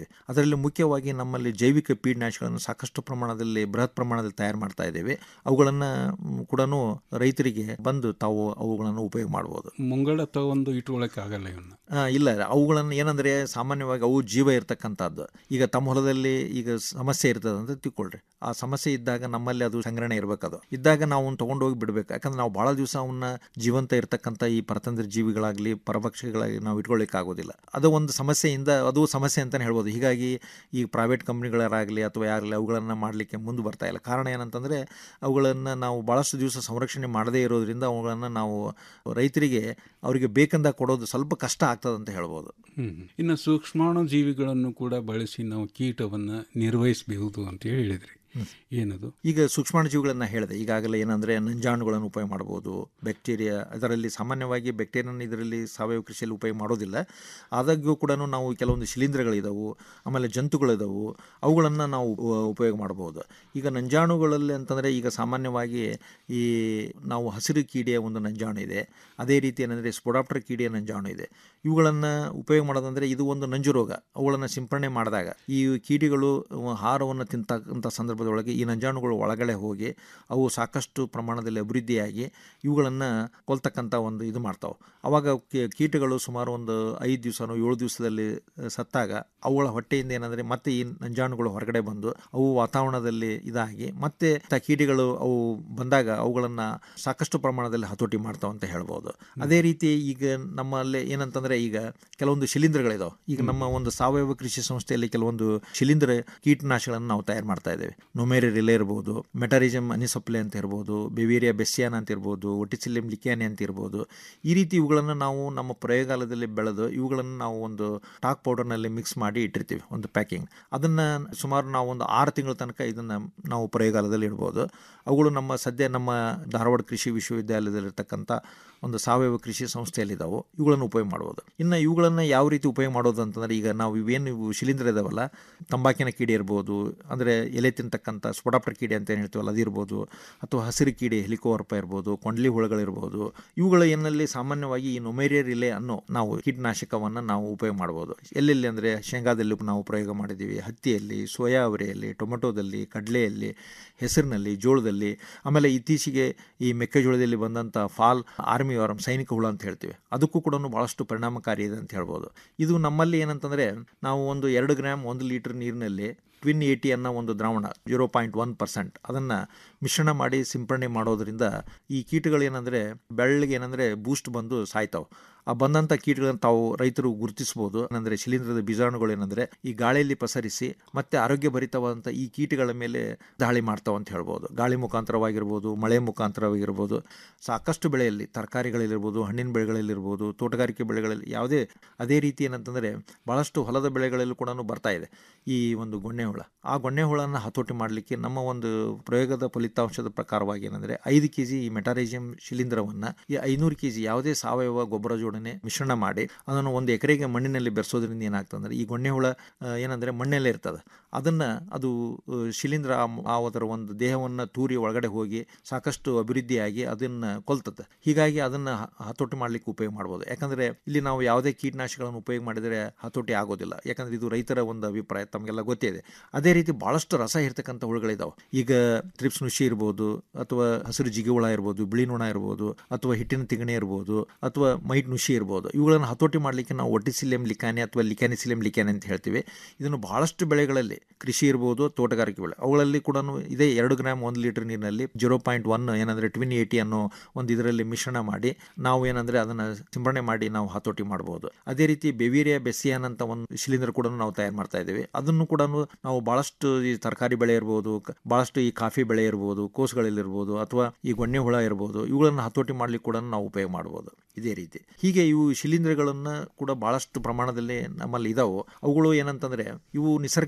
N: ಇದ್ದೀವಿ ಅದರಲ್ಲಿ ಮುಖ್ಯವಾಗಿ ನಮ್ಮಲ್ಲಿ ಜೈವಿಕ ಕೀಟನಾಶಕಗಳನ್ನು ಸಾಕಷ್ಟು ಪ್ರಮಾಣದಲ್ಲಿ ಬೃಹತ್ ಪ್ರಮಾಣದಲ್ಲಿ ತಯಾರು ಮಾಡ್ತಾ ಇದ್ದೇವೆ ಅವುಗಳನ್ನು ಕೂಡ ರೈತರಿಗೆ ಬಂದು ತಾವು ಅವುಗಳನ್ನು ಉಪಯೋಗ ಮಾಡ್ಬೋದು
M: ಮುಂಗಡ ತಗೊಂಡು ಇಟ್ಕೊಳ್ಳೋಕೆ ಆಗಲ್ಲ ಇವನ್ನ
N: ಆ, ಇಲ್ಲ ಅವುಗಳನ್ನು ಏನಂದರೆ ಸಾಮಾನ್ಯವಾಗಿ ಅವು ಜೀವ ಇರ್ತಕ್ಕಂಥದ್ದು ಈಗ ತಮ್ಮ ಹೊಲದಲ್ಲಿ ಈಗ ಸಮಸ್ಯೆ ಇರ್ತದೆ ಅಂತ ತಿಳ್ಕೊಳ್ರಿ ಆ ಸಮಸ್ಯೆ ಇದ್ದಾಗ ನಮ್ಮಲ್ಲಿ ಅದು ಸಂಗ್ರಹಣೆ ಇರಬೇಕದು ಇದ್ದಾಗ ನಾವು ಅವ್ನ ತೊಗೊಂಡು ಹೋಗಿ ಬಿಡಬೇಕು ಯಾಕಂದ್ರೆ ನಾವು ಭಾಳ ದಿವಸ ಅವನ್ನ ಜೀವಂತ ಇರ್ತಕ್ಕಂಥ ಈ ಪರತಂತ್ರ ಜೀವಿಗಳಾಗಲಿ ಪರಭಕ್ಷಗಳಾಗಿ ನಾವು ಇಟ್ಕೊಳ್ಳಿಕ್ಕೆ ಆಗೋದಿಲ್ಲ ಅದು ಒಂದು ಸಮಸ್ಯೆಯಿಂದ ಅದು ಸಮಸ್ಯೆ ಅಂತಲೇ ಹೇಳ್ಬೋದು ಹೀಗಾಗಿ ಈ ಪ್ರೈವೇಟ್ ಕಂಪ್ನಿಗಳಾಗಲಿ ಅಥವಾ ಯಾರಲಿ ಅವುಗಳನ್ನು ಮಾಡಲಿಕ್ಕೆ ಮುಂದೆ ಬರ್ತಾ ಇಲ್ಲ ಕಾರಣ ಏನಂತಂದರೆ ಅವುಗಳನ್ನು ನಾವು ಭಾಳಷ್ಟು ದಿವಸ ಸಂರಕ್ಷಣೆ ಮಾಡದೇ ಇರೋದ್ರಿಂದ ಅವುಗಳನ್ನು ನಾವು ರೈತರಿಗೆ ಅವರಿಗೆ ಬೇಕಂದಾಗ ಕೊಡೋದು ಸ್ವಲ್ಪ ಕಷ್ಟ ಆಗ್ತದೆ ಅಂತ ಹೇಳ್ಬೋದು
M: ಹ್ಮ್. ಇನ್ನು ಸೂಕ್ಷ್ಮಾಣು ಜೀವಿಗಳನ್ನು ಕೂಡ ಬಳಸಿ ನಾವು ಕೀಟವನ್ನು ನಿರ್ವಹಿಸಬಹುದು ಅಂತ ಹೇಳಿದ್ರಿ ಏನದು
N: ಈಗ ಸೂಕ್ಷ್ಮಾಣುಜೀವಿಗಳನ್ನು ಹೇಳಿದೆ ಈಗಾಗಲೇ ಏನಂದರೆ ನಂಜಾಣುಗಳನ್ನು ಉಪಯೋಗ ಮಾಡ್ಬೋದು ಬ್ಯಾಕ್ಟೀರಿಯಾ ಅದರಲ್ಲಿ ಸಾಮಾನ್ಯವಾಗಿ ಬ್ಯಾಕ್ಟೀರಿಯನ್ ಇದರಲ್ಲಿ ಸಾವಯವ ಕೃಷಿಯಲ್ಲಿ ಉಪಯೋಗ ಮಾಡೋದಿಲ್ಲ ಆದಾಗ್ಯೂ ಕೂಡ ನಾವು ಕೆಲವೊಂದು ಶಿಲೀಂಧ್ರಗಳಿದಾವು ಆಮೇಲೆ ಜಂತುಗಳಿದಾವು ಅವುಗಳನ್ನು ನಾವು ಉ- ಉಪಯೋಗ ಮಾಡ್ಬೋದು ಈಗ ನಂಜಾಣುಗಳಲ್ಲಿ ಅಂತಂದರೆ ಈಗ ಸಾಮಾನ್ಯವಾಗಿ ಈ ನಾವು ಹಸಿರು ಕೀಡೆಯ ಒಂದು ನಂಜಾಣು ಇದೆ ಅದೇ ರೀತಿ ಏನಂದರೆ ಸ್ಪೊಡಾಪ್ಟರ್ ಕೀಡೆಯ ನಂಜಾಣು ಇದೆ ಇವುಗಳನ್ನು ಉಪಯೋಗ ಮಾಡೋದಂದರೆ ಇದು ಒಂದು ನಂಜು ರೋಗ ಅವುಗಳನ್ನು ಸಿಂಪರಣೆ ಮಾಡಿದಾಗ ಈ ಕೀಡಿಗಳು ಆಹಾರವನ್ನು ತಿಂತಕ್ಕಂಥ ಸಂದರ್ಭದೊಳಗೆ ಈ ನಂಜಾಣುಗಳು ಒಳಗಡೆ ಹೋಗಿ ಅವು ಸಾಕಷ್ಟು ಪ್ರಮಾಣದಲ್ಲಿ ಅಭಿವೃದ್ಧಿಯಾಗಿ ಇವುಗಳನ್ನು ಕೊಲ್ತಕ್ಕಂಥ ಒಂದು ಇದು ಮಾಡ್ತಾವೆ ಅವಾಗ ಕೀ- ಕೀಟಗಳು ಸುಮಾರು ಒಂದು ಐದು ದಿವಸನೋ ಏಳು ದಿವಸದಲ್ಲಿ ಅಹ್, ಸತ್ತಾಗ ಅವುಗಳ ಹೊಟ್ಟೆಯಿಂದ ಏನಂದರೆ ಮತ್ತೆ ಈ ನಂಜಾಣುಗಳು ಹೊರಗಡೆ ಬಂದು ಅವು ವಾತಾವರಣದಲ್ಲಿ ಇದಾಗಿ ಮತ್ತೆ ತ ಕೀಟಗಳು ಅವು ಬಂದಾಗ ಅವುಗಳನ್ನು ಸಾಕಷ್ಟು ಪ್ರಮಾಣದಲ್ಲಿ ಹತೋಟಿ ಮಾಡ್ತಾವೆ ಅಂತ ಹೇಳ್ಬೋದು ಅದೇ ರೀತಿ ಈಗ ನಮ್ಮಲ್ಲಿ ಏನಂತಂದರೆ ಈಗ ಕೆಲವೊಂದು ಶಿಲೀಂಧ್ರಗಳಿದಾವೆ ಈಗ ನಮ್ಮ ಒಂದು ಸಾವಯವ ಕೃಷಿ ಸಂಸ್ಥೆಯಲ್ಲಿ ಕೆಲವೊಂದು ಶಿಲೀಂಧ್ರ ಕೀಟನಾಶಕಗಳನ್ನು ನಾವು ತಯಾರು ಮಾಡ್ತಾ ಇದ್ದೇವೆ ನೊಮೇರಿ ರಿಲೆ ಇರ್ಬೋದು ಮೆಟಾರಿಜಮ್ ಅನಿಸೊಪ್ಲೆ ಅಂತ ಇರ್ಬೋದು ಬೆವೇರಿಯಾ ಬೆಸ್ಸಿಯಾನ ಅಂತ ಇರ್ಬೋದು ಒಟಿಸಿಲಿಯಂ ಲಿಕ್ಯಾನಿ ಅಂತ ಇರ್ಬೋದು ಈ ರೀತಿ ಇವುಗಳನ್ನು ನಾವು ನಮ್ಮ ಪ್ರಯೋಗಾಲಯದಲ್ಲಿ ಬೆಳೆದು ಇವುಗಳನ್ನು ನಾವು ಒಂದು ಟಾಕ್ ಪೌಡರ್ನಲ್ಲಿ ಮಿಕ್ಸ್ ಮಾಡಿ ಇಟ್ಟಿರ್ತೀವಿ ಒಂದು ಪ್ಯಾಕಿಂಗ್ ಅದನ್ನು ಸುಮಾರು ನಾವು ಒಂದು ಆರು ತಿಂಗಳ ತನಕ ಇದನ್ನು ನಾವು ಪ್ರಯೋಗಾಲಯದಲ್ಲಿ ಇಡ್ಬೋದು ಅವುಗಳು ನಮ್ಮ ಸದ್ಯ ನಮ್ಮ ಧಾರವಾಡ ಕೃಷಿ ವಿಶ್ವವಿದ್ಯಾಲಯದಲ್ಲಿರ್ತಕ್ಕಂಥ ಒಂದು ಸಾವಯವ ಕೃಷಿ ಸಂಸ್ಥೆಯಲ್ಲಿದ್ದಾವೆ ಇವುಗಳನ್ನು ಉಪಯೋಗ ಮಾಡ್ಬೋದು ಇನ್ನು ಇವುಗಳನ್ನು ಯಾವ ರೀತಿ ಉಪಯೋಗ ಮಾಡೋದು ಅಂತಂದರೆ ಈಗ ನಾವು ಇವೇನು ಇವು ಶಿಲೀಂಧ್ರ ಇದಾವಲ್ಲ ತಂಬಾಕಿನ ಕೀಡೆ ಇರ್ಬೋದು ಅಂದರೆ ಎಲೆ ತಿಂತಕ್ಕಂಥ ಸ್ಪೊಡಾಪ್ಟರ್ ಕೀಡೆ ಅಂತ ಏನು ಹೇಳ್ತೀವಲ್ಲ ಅದಿರ್ಬೋದು ಅಥವಾ ಹಸಿರು ಕೀಡೆ ಹೆಲಿಕೋವರ್ಪ ಇರ್ಬೋದು ಕೊಂಡ್ಲಿ ಹುಳುಗಳಿರ್ಬೋದು ಇವುಗಳ ಏನಲ್ಲಿ ಸಾಮಾನ್ಯವಾಗಿ ಈ ನೊಮೇರಿಯಾ ರಿಲೆ ಅನ್ನೋ ನಾವು ಕೀಟನಾಶಕವನ್ನು ನಾವು ಉಪಯೋಗ ಮಾಡ್ಬೋದು ಎಲ್ಲೆಲ್ಲಿ ಅಂದರೆ ಶೇಂಗಾದಲ್ಲಿ ನಾವು ಪ್ರಯೋಗ ಮಾಡಿದ್ದೀವಿ ಹತ್ತಿಯಲ್ಲಿ ಸೋಯಾ ಅವರೆಯಲ್ಲಿ ಟೊಮೆಟೊದಲ್ಲಿ ಕಡಲೆಯಲ್ಲಿ ಹೆಸರಿನಲ್ಲಿ ಜೋಳದಲ್ಲಿ ಆಮೇಲೆ ಇತ್ತೀಚೆಗೆ ಈ ಮೆಕ್ಕೆಜೋಳದಲ್ಲಿ ಬಂದಂಥ ಫಾಲ್ ಆರ್ಮಿ ವಾರಂ ಸೈನಿಕ ಹುಳ ಅಂತ ಹೇಳ್ತೀವಿ ಅದಕ್ಕೂ ಕೂಡ ಭಾಳಷ್ಟು ಪರಿಣಾಮಕಾರಿ ಇದೆ ಅಂತ ಹೇಳ್ಬೋದು ಇದು ನಮ್ಮಲ್ಲಿ ಏನಂತಂದರೆ ನಾವು ಒಂದು ಎರಡು ಗ್ರಾಮ್ ಒಂದು ಲೀಟರ್ ನೀರಿನಲ್ಲಿ ಟ್ವಿನ್ ಏಟಿ ಅನ್ನೋ ಒಂದು ದ್ರಾವಣ ಜೀರೋ ಪಾಯಿಂಟ್ ಒನ್ ಪರ್ಸೆಂಟ್ ಅದನ್ನು ಮಿಶ್ರಣ ಮಾಡಿ ಸಿಂಪರಣೆ ಮಾಡೋದ್ರಿಂದ ಈ ಕೀಟಗಳು ಏನಂದರೆ ಬೆಳ್ಳಗೆ ಏನಂದರೆ ಬೂಸ್ಟ್ ಬಂದು ಸಾಯ್ತಾವೆ ಆ ಬಂದಂಥ ಕೀಟಗಳನ್ನು ತಾವು ರೈತರು ಗುರುತಿಸ್ಬೋದು ಏನಂದರೆ ಶಿಲೀಂಧ್ರದ ಬೀಜಾಣುಗಳು ಏನಂದರೆ ಈ ಗಾಳಿಯಲ್ಲಿ ಪಸರಿಸಿ ಮತ್ತೆ ಆರೋಗ್ಯಭರಿತವಾದಂಥ ಈ ಕೀಟಗಳ ಮೇಲೆ ದಾಳಿ ಮಾಡ್ತಾವೆ ಅಂತ ಹೇಳ್ಬೋದು ಗಾಳಿ ಮುಖಾಂತರವಾಗಿರ್ಬೋದು ಮಳೆ ಮುಖಾಂತರವಾಗಿರ್ಬೋದು ಸಾಕಷ್ಟು ಬೆಳೆಯಲ್ಲಿ ತರಕಾರಿಗಳಲ್ಲಿರ್ಬೋದು ಹಣ್ಣಿನ ಬೆಳೆಗಳಲ್ಲಿರ್ಬೋದು ತೋಟಗಾರಿಕೆ ಬೆಳೆಗಳಲ್ಲಿ ಯಾವುದೇ ಅದೇ ರೀತಿ ಏನಂತಂದರೆ ಭಾಳಷ್ಟು ಹೊಲದ ಬೆಳೆಗಳಲ್ಲೂ ಕೂಡ ಬರ್ತಾ ಇದೆ ಈ ಒಂದು ಗೊಣ್ಣೆ ಹುಳ ಆ ಗೊಣ್ಣೆ ಹುಳನ ಹತೋಟಿ ಮಾಡಲಿಕ್ಕೆ ನಮ್ಮ ಒಂದು ಪ್ರಯೋಗದ ಫಲಿತಾಂಶದ ಪ್ರಕಾರವಾಗಿ ಏನಂದರೆ ಐದು ಕೆ ಜಿ ಈ ಮೆಟಾರೇಜಿಯಂ ಶಿಲೀಂಧ್ರವನ್ನು ಈ ಐನೂರು ಕೆ ಜಿ ಯಾವುದೇ ಸಾವಯವ ಗೊಬ್ಬರ ಜೋಡಣೆ ಮಿಶ್ರಣ ಮಾಡಿ ಅದನ್ನು ಒಂದು ಎಕರೆಗೆ ಮಣ್ಣಿನಲ್ಲಿ ಬೆರೆಸೋದ್ರಿಂದ ಏನಾಗ್ತದೆ ಅಂದರೆ ಈ ಗೊಣ್ಣೆ ಹುಳ ಆ, ಏನಂದರೆ ಮಣ್ಣಲ್ಲೇ ಇರ್ತದೆ ಅದನ್ನು ಅದು ಆ, ಶಿಲೀಂಧ್ರ ಆ ಮ್- ಆ ಅದರ ಒಂದು ದೇಹವನ್ನು ತೂರಿ ಒಳಗಡೆ ಹೋಗಿ ಸಾಕಷ್ಟು ಅಭಿವೃದ್ಧಿಯಾಗಿ ಅದನ್ನು ಕೊಲ್ತದೆ ಹೀಗಾಗಿ ಅದನ್ನು ಹ- ಹತೋಟಿ ಮಾಡಲಿಕ್ಕೆ ಉಪಯೋಗ ಮಾಡ್ಬೋದು ಯಾಕಂದರೆ ಇಲ್ಲಿ ನಾವು ಯಾವುದೇ ಕೀಟನಾಶಕಗಳನ್ನು ಉಪಯೋಗ ಮಾಡಿದರೆ ಹತೋಟಿ ಆಗೋದಿಲ್ಲ ಯಾಕಂದರೆ ಇದು ರೈತರ ಒಂದು ಅಭಿಪ್ರಾಯ ತಮಗೆಲ್ಲ ಗೊತ್ತೇ ಇದೆ ಅದೇ ರೀತಿ ಭಾಳಷ್ಟು ರಸ ಇರ್ತಕ್ಕಂಥ ಹುಳುಗಳಿದಾವೆ ಈಗ ತ್ರಿಪ್ಸ್ ನುಷಿ ಇರ್ಬೋದು ಅಥವಾ ಹಸಿರು ಜಿಗಿ ಹುಳ ಇರ್ಬೋದು ಬಿಳಿ ನೊಣ ಇರ್ಬೋದು ಅಥವಾ ಹಿಟ್ಟಿನ ತಿಗಣೆ ಇರ್ಬೋದು ಅಥವಾ ಮೈಟ್ ನುಷಿ ಇರ್ಬೋದು ಇವುಗಳನ್ನು ಹತೋಟಿ ಮಾಡಲಿಕ್ಕೆ ನಾವು ಒಟಿಸಿಲಿಯಂ ಲಿಕಾನೆ ಅಥವಾ ಲಿಕ್ಯಾನಿಸಿಲಿಯಂ ಲಿಕ್ಯಾನೆ ಅಂತ ಹೇಳ್ತೀವಿ ಇದನ್ನು ಬಹಳಷ್ಟು ಬೆಳೆಗಳಲ್ಲಿ ಕೃಷಿ ಇರ್ಬೋದು ತೋಟಗಾರಿಕೆ ಬೆಳೆ ಅವುಗಳಲ್ಲಿ ಕೂಡ ಇದೇ ಎರಡು ಗ್ರಾಮ್ ಒಂದು ಲೀಟರ್ ನೀರಿನಲ್ಲಿ ಜೀರೋ ಪಾಯಿಂಟ್ ಒನ್ ಏನಂದರೆ ಟ್ವಿನ್ ಏಟಿ ಅನ್ನೋ ಒಂದು ಇದರಲ್ಲಿ ಮಿಶ್ರಣ ಮಾಡಿ ನಾವು ಏನಂದರೆ ಅದನ್ನು ಸಿಂಪರಣೆ ಮಾಡಿ ನಾವು ಹತೋಟಿ ಮಾಡ್ಬೋದು ಅದೇ ರೀತಿ ಬೆವೀರಿಯಾ ಬೆಸಿಯಾನ್ ಅಂತ ಒಂದು ಶಿಲೀಂಧ್ರ ಕೂಡ ನಾವು ತಯಾರು ಮಾಡ್ತಾ ಇದ್ದೀವಿ ಅದನ್ನು ಕೂಡ ನಾವು ಭಾಳಷ್ಟು ಈ ತರಕಾರಿ ಬೆಳೆ ಇರ್ಬೋದು ಕ- ಭಾಳಷ್ಟು ಈ ಕಾಫಿ ಬೆಳೆ ಇರ್ಬೋದು ಕೋಸುಗಳಲ್ಲಿರ್ಬೋದು ಅಥವಾ ಈ ಗೊಣ್ಣೆ ಹುಳ ಇರ್ಬೋದು ಇವುಗಳನ್ನು ಹತೋಟಿ ಮಾಡ್ಲಿಕ್ಕೆ ಕೂಡ ನಾವು ಉಪಯೋಗ ಮಾಡ್ಬೋದು ಇದೇ ರೀತಿ ಹೀಗೆ ಇವು ಶಿಲೀಂಧ್ರಗಳನ್ನು ಕೂಡ ಭಾಳಷ್ಟು ಪ್ರಮಾಣದಲ್ಲಿ ನಮ್ಮಲ್ಲಿ ಇದಾವೆ ಅವುಗಳು ಏನಂತಂದರೆ ಇವು ನಿಸರ್ಗದಲ್ಲಿ ಇರ್ತಕ್ಕಂಥ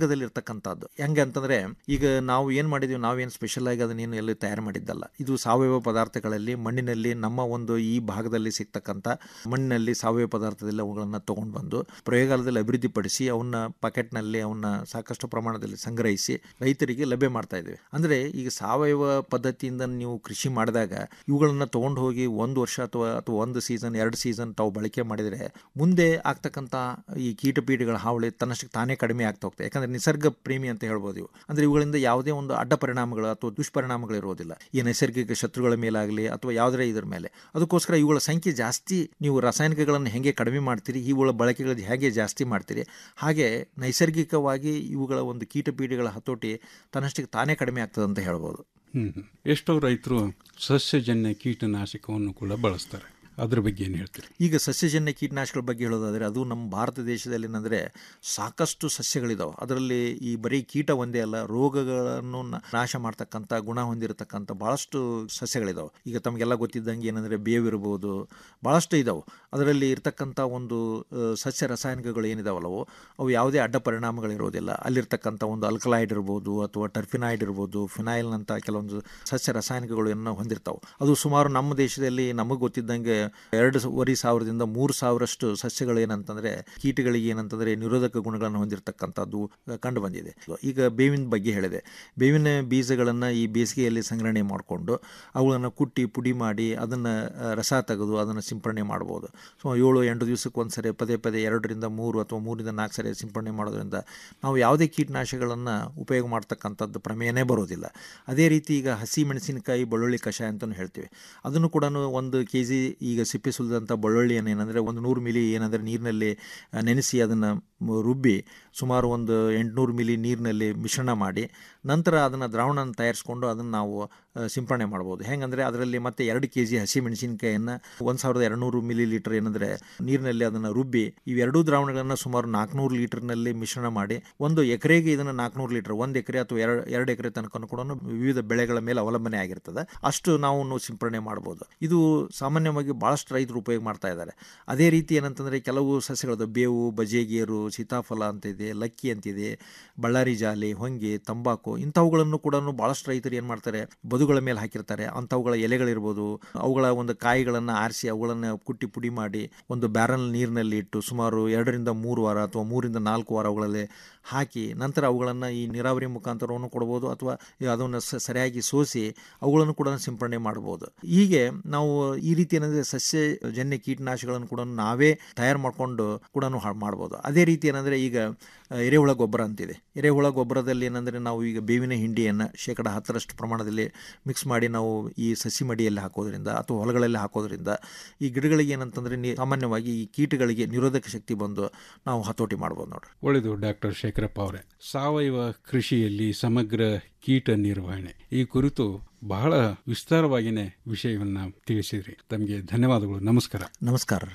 N: ಮಾಡ್ತಕ್ಕಂಥದ್ದು ಹೆಂಗೆ ಅಂತಂದರೆ ಈಗ ನಾವು ಏನು ಮಾಡಿದ್ದೀವಿ ನಾವೇನು ಸ್ಪೆಷಲ್ ಆಗಿ ಅದನ್ನೇನು ಎಲ್ಲಿ ತಯಾರು ಮಾಡಿದ್ದಲ್ಲ ಇದು ಸಾವಯವ ಪದಾರ್ಥಗಳಲ್ಲಿ ಮಣ್ಣಿನಲ್ಲಿ ನಮ್ಮ ಒಂದು ಈ ಭಾಗದಲ್ಲಿ ಸಿಗ್ತಕ್ಕಂಥ ಮಣ್ಣಿನಲ್ಲಿ ಸಾವಯವ ಪದಾರ್ಥದಲ್ಲಿ ಅವುಗಳನ್ನು ತೊಗೊಂಡು ಬಂದು ಪ್ರಯೋಗಾಲಯದಲ್ಲಿ ಅಭಿವೃದ್ಧಿಪಡಿಸಿ ಅವನ್ನ ಪಾಕೆಟ್ನಲ್ಲಿ ಅವನ್ನ ಸಾಕಷ್ಟು ಪ್ರಮಾಣದಲ್ಲಿ ಸಂಗ್ರಹಿಸಿ ರೈತರಿಗೆ ಲಭ್ಯ ಮಾಡ್ತಾ ಇದ್ದೀವಿ ಅಂದರೆ ಈಗ ಸಾವಯವ ಪದ್ಧತಿಯಿಂದ ನೀವು ಕೃಷಿ ಮಾಡಿದಾಗ ಇವುಗಳನ್ನು ತೊಗೊಂಡು ಹೋಗಿ ಒಂದು ವರ್ಷ ಅಥವಾ ಅಥವಾ ಒಂದು ಸೀಸನ್ ಎರಡು ಸೀಸನ್ ತಾವು ಬಳಕೆ ಮಾಡಿದರೆ ಮುಂದೆ ಆಗ್ತಕ್ಕಂಥ ಈ ಕೀಟಪೀಠಗಳ ಹಾವಳಿ ತನ್ನಷ್ಟಕ್ಕೆ ತಾನೇ ಕಡಿಮೆ ಆಗ್ತಾ ಹೋಗ್ತದೆ ಯಾಕಂದರೆ ನಿಸರ್ಗ ಪ್ರೇಮಿ ಅಂತ ಹೇಳ್ಬೋದು ಇವು ಅಂದರೆ ಇವುಗಳಿಂದ ಯಾವುದೇ ಒಂದು ಅಡ್ಡ ಪರಿಣಾಮಗಳು ಅಥವಾ ದುಷ್ಪರಿಣಾಮಗಳು ಇರೋದಿಲ್ಲ ಈ ನೈಸರ್ಗಿಕ ಶತ್ರುಗಳ ಮೇಲಾಗಲಿ ಅಥವಾ ಯಾವುದೇ ಇದರ ಮೇಲೆ ಅದಕ್ಕೋಸ್ಕರ ಇವುಗಳ ಸಂಖ್ಯೆ ಜಾಸ್ತಿ ನೀವು ರಾಸಾಯನಿಕಗಳನ್ನು ಹೇಗೆ ಕಡಿಮೆ ಮಾಡ್ತೀರಿ ಇವುಗಳ ಬಳಕೆಗಳು ಹೇಗೆ ಜಾಸ್ತಿ ಮಾಡ್ತೀರಿ ಹಾಗೆ ನೈಸರ್ಗಿಕವಾಗಿ ಇವುಗಳ ಒಂದು ಕೀಟಪೀಠಗಳ ಹತೋಟಿ ತನ್ನಷ್ಟಕ್ಕೆ ತಾನೇ ಕಡಿಮೆ ಆಗ್ತದೆ ಅಂತ ಹೇಳ್ಬೋದು
M: ಹ್ಮ್ ಹ್ಮ್. ಎಷ್ಟೋ ರೈತರು ಸಸ್ಯಜನ್ಯ ಕೀಟನಾಶಕವನ್ನು ಕೂಡ ಬಳಸ್ತಾರೆ ಅದ್ರ ಬಗ್ಗೆ ಏನು ಹೇಳ್ತೀರಿ
N: ಈಗ ಸಸ್ಯಜನ್ಯ ಕೀಟನಾಶಕಗಳ ಬಗ್ಗೆ ಹೇಳೋದಾದರೆ ಅದು ನಮ್ಮ ಭಾರತ ದೇಶದಲ್ಲಿ ಏನಂದರೆ ಸಾಕಷ್ಟು ಸಸ್ಯಗಳಿದಾವೆ ಅದರಲ್ಲಿ ಈ ಬರೀ ಕೀಟ ಒಂದೇ ಅಲ್ಲ ರೋಗಗಳನ್ನು ನ- ನಾಶ ಮಾಡ್ತಕ್ಕಂಥ ಗುಣ ಹೊಂದಿರತಕ್ಕಂಥ ಭಾಳಷ್ಟು ಸಸ್ಯಗಳಿದಾವೆ ಈಗ ತಮಗೆಲ್ಲ ಗೊತ್ತಿದ್ದಂಗೆ ಏನಂದರೆ ಬೇವಿರ್ಬೋದು ಭಾಳಷ್ಟು ಇದಾವೆ ಅದರಲ್ಲಿ ಇರ್ತಕ್ಕಂಥ ಒಂದು ಆ, ಸಸ್ಯ ರಾಸಾಯನಿಕಗಳು ಏನಿದಾವಲ್ಲವು ಅವು ಯಾವುದೇ ಅಡ್ಡ ಪರಿಣಾಮಗಳಿರೋದಿಲ್ಲ ಅಲ್ಲಿರ್ತಕ್ಕಂಥ ಒಂದು ಅಲ್ಕಲಾಯ್ಡ್ ಇರ್ಬೋದು ಅಥವಾ ಟರ್ಫಿನಾಯ್ಡ್ ಇರ್ಬೋದು ಫಿನಾಯಿಲ್ನಂಥ ಕೆಲವೊಂದು ಸಸ್ಯ ರಾಸಾಯನಿಕಗಳನ್ನು ಹೊಂದಿರ್ತಾವೆ ಅದು ಸುಮಾರು ನಮ್ಮ ದೇಶದಲ್ಲಿ ನಮಗೆ ಗೊತ್ತಿದ್ದಂಗೆ ಎರಡು ವರಿ ಸಾವಿರದಿಂದ ಮೂರು ಸಾವಿರಷ್ಟು ಸಸ್ಯಗಳು ಏನಂತಂದರೆ ಕೀಟಗಳಿಗೆ ಏನಂತಂದರೆ ನಿರೋಧಕ ಗುಣಗಳನ್ನು ಹೊಂದಿರತಕ್ಕಂಥದ್ದು ಕಂಡು ಬಂದಿದೆ ಈಗ ಬೇವಿನ ಬಗ್ಗೆ ಹೇಳಿದೆ ಬೇವಿನ ಬೀಜಗಳನ್ನು ಈ ಬೇಸಿಗೆಯಲ್ಲಿ ಸಂಗ್ರಹಣೆ ಮಾಡಿಕೊಂಡು ಅವುಗಳನ್ನು ಕುಟ್ಟಿ ಪುಡಿ ಮಾಡಿ ಅದನ್ನು ರಸ ತೆಗೆದು ಅದನ್ನು ಸಿಂಪರಣೆ ಮಾಡ್ಬೋದು ಸೊ ಏಳು ಎಂಟು ದಿವಸಕ್ಕೆ ಒಂದು ಸರಿ ಪದೇ ಪದೇ ಎರಡರಿಂದ ಮೂರು ಅಥವಾ ಮೂರಿಂದ ನಾಲ್ಕು ಸರಿ ಸಿಂಪರಣೆ ಮಾಡೋದ್ರಿಂದ ನಾವು ಯಾವುದೇ ಕೀಟನಾಶಕಗಳನ್ನು ಉಪಯೋಗ ಮಾಡ್ತಕ್ಕಂಥದ್ದು ಪ್ರಮೇಯನೇ ಬರೋದಿಲ್ಲ ಅದೇ ರೀತಿ ಈಗ ಹಸಿ ಮೆಣಸಿನಕಾಯಿ ಬೆಳ್ಳುಳ್ಳಿ ಕಷಾಯ ಅಂತಲೂ ಹೇಳ್ತೀವಿ ಅದನ್ನು ಕೂಡ ಒಂದು ಕೆ ಜಿ ಈಗ ಸಿಪ್ಪೆ ಸುಲಿದಂಥ ಬೆಳ್ಳುಳ್ಳಿಯನ್ನು ಏನಂದರೆ ಒಂದು ನೂರು ಮಿಲಿ ಏನಂದರೆ ನೀರಿನಲ್ಲಿ ಆ, ನೆನೆಸಿ ಅದನ್ನು ರುಬ್ಬಿ ಸುಮಾರು ಒಂದು ಎಂಟುನೂರು ಮಿಲಿ ನೀರಿನಲ್ಲಿ ಮಿಶ್ರಣ ಮಾಡಿ ನಂತರ ಅದನ್ನು ದ್ರಾವಣ ತಯಾರಿಸ್ಕೊಂಡು ಅದನ್ನು ನಾವು ಆ, ಸಿಂಪರಣೆ ಮಾಡ್ಬೋದು ಹೆಂಗಂದರೆ ಅದರಲ್ಲಿ ಮತ್ತೆ ಎರಡು ಕೆ ಜಿ ಹಸಿ ಮೆಣಸಿನಕಾಯಿಯನ್ನು ಒಂದು ಸಾವಿರದ ಎರಡುನೂರು ಮಿಲಿ ಲೀಟರ್ ಏನಂದರೆ ನೀರಿನಲ್ಲಿ ಅದನ್ನು ರುಬ್ಬಿ ಇವೆರಡೂ ದ್ರಾವಣಗಳನ್ನು ಸುಮಾರು ನಾಲ್ಕುನೂರು ಲೀಟರ್ನಲ್ಲಿ ಮಿಶ್ರಣ ಮಾಡಿ ಒಂದು ಎಕರೆಗೆ ಇದನ್ನು ನಾಲ್ಕುನೂರು ಲೀಟರ್ ಒಂದು ಎಕರೆ ಅಥವಾ ಎರಡು ಎರಡು ಎಕರೆ ತನಕ ಕೂಡ ವಿವಿಧ ಬೆಳೆಗಳ ಮೇಲೆ ಅವಲಂಬನೆ ಆಗಿರ್ತದೆ ಅಷ್ಟು ನಾವು ಸಿಂಪರಣೆ ಮಾಡ್ಬೋದು ಇದು ಸಾಮಾನ್ಯವಾಗಿ ಭಾಳಷ್ಟು ರೈತರು ಉಪಯೋಗ ಮಾಡ್ತಾ ಇದ್ದಾರೆ ಅದೇ ರೀತಿ ಏನಂತಂದರೆ ಕೆಲವು ಸಸ್ಯಗಳದ್ದು ಬೇವು ಬಜೆಗೇರು ಸೀತಾಫಲ ಅಂತಿದೆ ಲಕ್ಕಿ ಅಂತಿದೆ ಬಳ್ಳಾರಿ ಜಾಲಿ ಹೊಂಗೆ ತಂಬಾಕು ಇಂಥವುಗಳನ್ನು ಕೂಡ ಭಾಳಷ್ಟು ರೈತರು ಏನು ಮಾಡ್ತಾರೆ ಬದುಗಳ ಮೇಲೆ ಹಾಕಿರ್ತಾರೆ ಅಂಥವುಗಳ ಎಲೆಗಳಿರ್ಬೋದು ಅವುಗಳ ಒಂದು ಕಾಯಿಗಳನ್ನು ಆರಿಸಿ ಅವುಗಳನ್ನು ಕುಟ್ಟಿ ಪುಡಿ ಮಾಡಿ ಒಂದು ಬ್ಯಾರಲ್ ನೀರಿನಲ್ಲಿ ಇಟ್ಟು ಸುಮಾರು ಎರಡರಿಂದ ಮೂರು ವಾರ ಅಥವಾ ಮೂರಿಂದ ನಾಲ್ಕು ವಾರ ಅವುಗಳಲ್ಲಿ ಹಾಕಿ ನಂತರ ಅವುಗಳನ್ನು ಈ ನೀರಾವರಿ ಮುಖಾಂತರವನ್ನು ಕೊಡ್ಬೋದು ಅಥವಾ ಅದನ್ನು ಸ- ಸರಿಯಾಗಿ ಸೋಸಿ ಅವುಗಳನ್ನು ಕೂಡ ಸಿಂಪರಣೆ ಮಾಡ್ಬೋದು ಹೀಗೆ ನಾವು ಈ ರೀತಿ ಏನಂದರೆ ಸಸ್ಯಜನ್ಯ ಕೀಟನಾಶಕಗಳನ್ನು ಕೂಡ ನಾವೇ ತಯಾರು ಮಾಡಿಕೊಂಡು ಕೂಡ ಹಾಳು ಮಾಡ್ಬೋದು ಅದೇ ರೀತಿ ಏನಂದರೆ ಈಗ ಆ, ಎರೆಹುಳ ಗೊಬ್ಬರ ಅಂತಿದೆ ಎರೆಹುಳ ಗೊಬ್ಬರದಲ್ಲಿ ಏನಂದರೆ ನಾವು ಈಗ ಬೇವಿನ ಹಿಂಡಿಯನ್ನು ಶೇಕಡ ಹತ್ತರಷ್ಟು ಪ್ರಮಾಣದಲ್ಲಿ ಮಿಕ್ಸ್ ಮಾಡಿ ನಾವು ಈ ಸಸಿ ಮಡಿಯಲ್ಲಿ ಹಾಕೋದ್ರಿಂದ ಅಥವಾ ಹೊಲಗಳಲ್ಲಿ ಹಾಕೋದ್ರಿಂದ ಈ ಗಿಡಗಳಿಗೆ ಏನಂತಂದರೆ ನೀ ಸಾಮಾನ್ಯವಾಗಿ ಈ ಕೀಟಗಳಿಗೆ ನಿರೋಧಕ ಶಕ್ತಿ ಬಂದು ನಾವು ಹತೋಟಿ ಮಾಡ್ಬೋದು ನೋಡ್ರಿ
M: ಒಳ್ಳೆಯದು ಡಾಕ್ಟರ್ ಶೇಖರಪ್ಪ ಅವರೇ ಸಾವಯವ ಕೃಷಿಯಲ್ಲಿ ಸಮಗ್ರ ಕೀಟ ನಿರ್ವಹಣೆ ಈ ಕುರಿತು ಬಹಳ ವಿಸ್ತಾರವಾಗಿನೇ ವಿಷಯವನ್ನ ತಿಳಿಸಿದ್ರಿ ತಮಗೆ ಧನ್ಯವಾದಗಳು ನಮಸ್ಕಾರ
N: ನಮಸ್ಕಾರ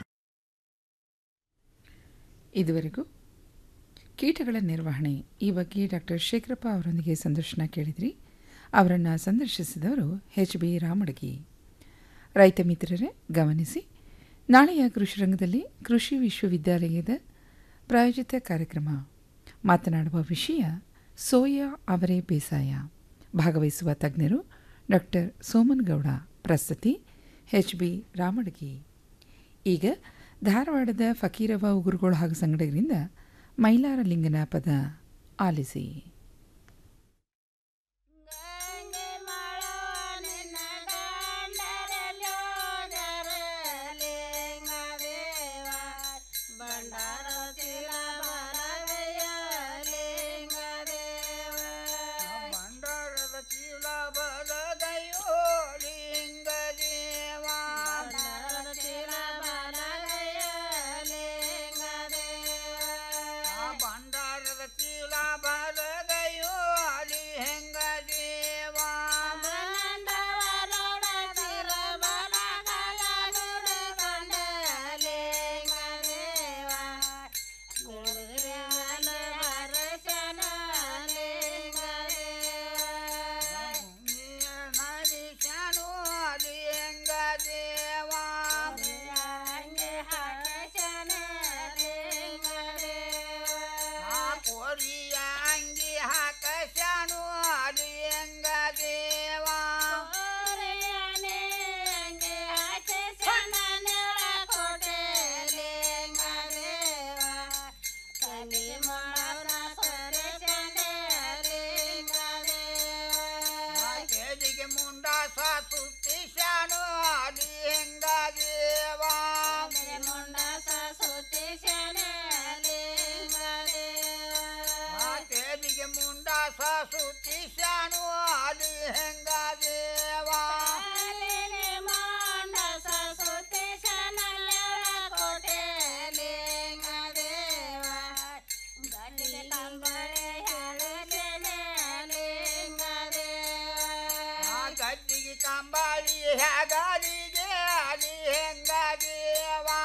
C: ಇದುವರೆಗೂ ಕೀಟಗಳ ನಿರ್ವಹಣೆ ಈ ಬಗ್ಗೆ ಡಾಕ್ಟರ್ ಶೇಖರಪ್ಪ ಅವರೊಂದಿಗೆ ಸಂದರ್ಶನ ಕೇಳಿದ್ರಿ ಅವರನ್ನು ಸಂದರ್ಶಿಸಿದವರು ಎಚ್ ಬಿ ರಾಮಡಗಿ ರೈತ ಮಿತ್ರರೇ ಗಮನಿಸಿ ನಾಳೆಯ ಕೃಷಿ ರಂಗದಲ್ಲಿ ಕೃಷಿ ವಿಶ್ವವಿದ್ಯಾಲಯದ ಪ್ರಾಯೋಜಿತ ಕಾರ್ಯಕ್ರಮ ಮಾತನಾಡುವ ವಿಷಯ ಸೋಯಾ ಅವರೇ ಬೇಸಾಯ ಭಾಗವಹಿಸುವ ತಜ್ಞರು ಡಾಕ್ಟರ್ ಸೋಮನ್ ಗೌಡ ಪ್ರಸ್ತುತಿ ಎಚ್ ಬಿ ರಾಮಡಗಿ ಈಗ ಧಾರವಾಡದ ಫಕೀರವ ಉಗುರುಗೋಳು ಹಾಗೂ ಸಂಗಡಿಗರಿಂದ ಮೈಲಾರ ಲಿಂಗನ ಪದ ಆಲಿಸಿ
D: ಭಂಡಾರದ ಚೀಲ ಬರದಯೋ ಲಿಂಗ ದೇವ ಚೀಲ ಬರದಯ ಲಿಂಗ ದೇವ ಭಂಡಾರದ ಚೀಲ ಬರದ ಗದ್ದಿಗೆ ಕಂಬಾಳಿ ಹೇಗಾಲಿಗೆ ಅಲಿ ಹೆಂಗಾದೇವಾ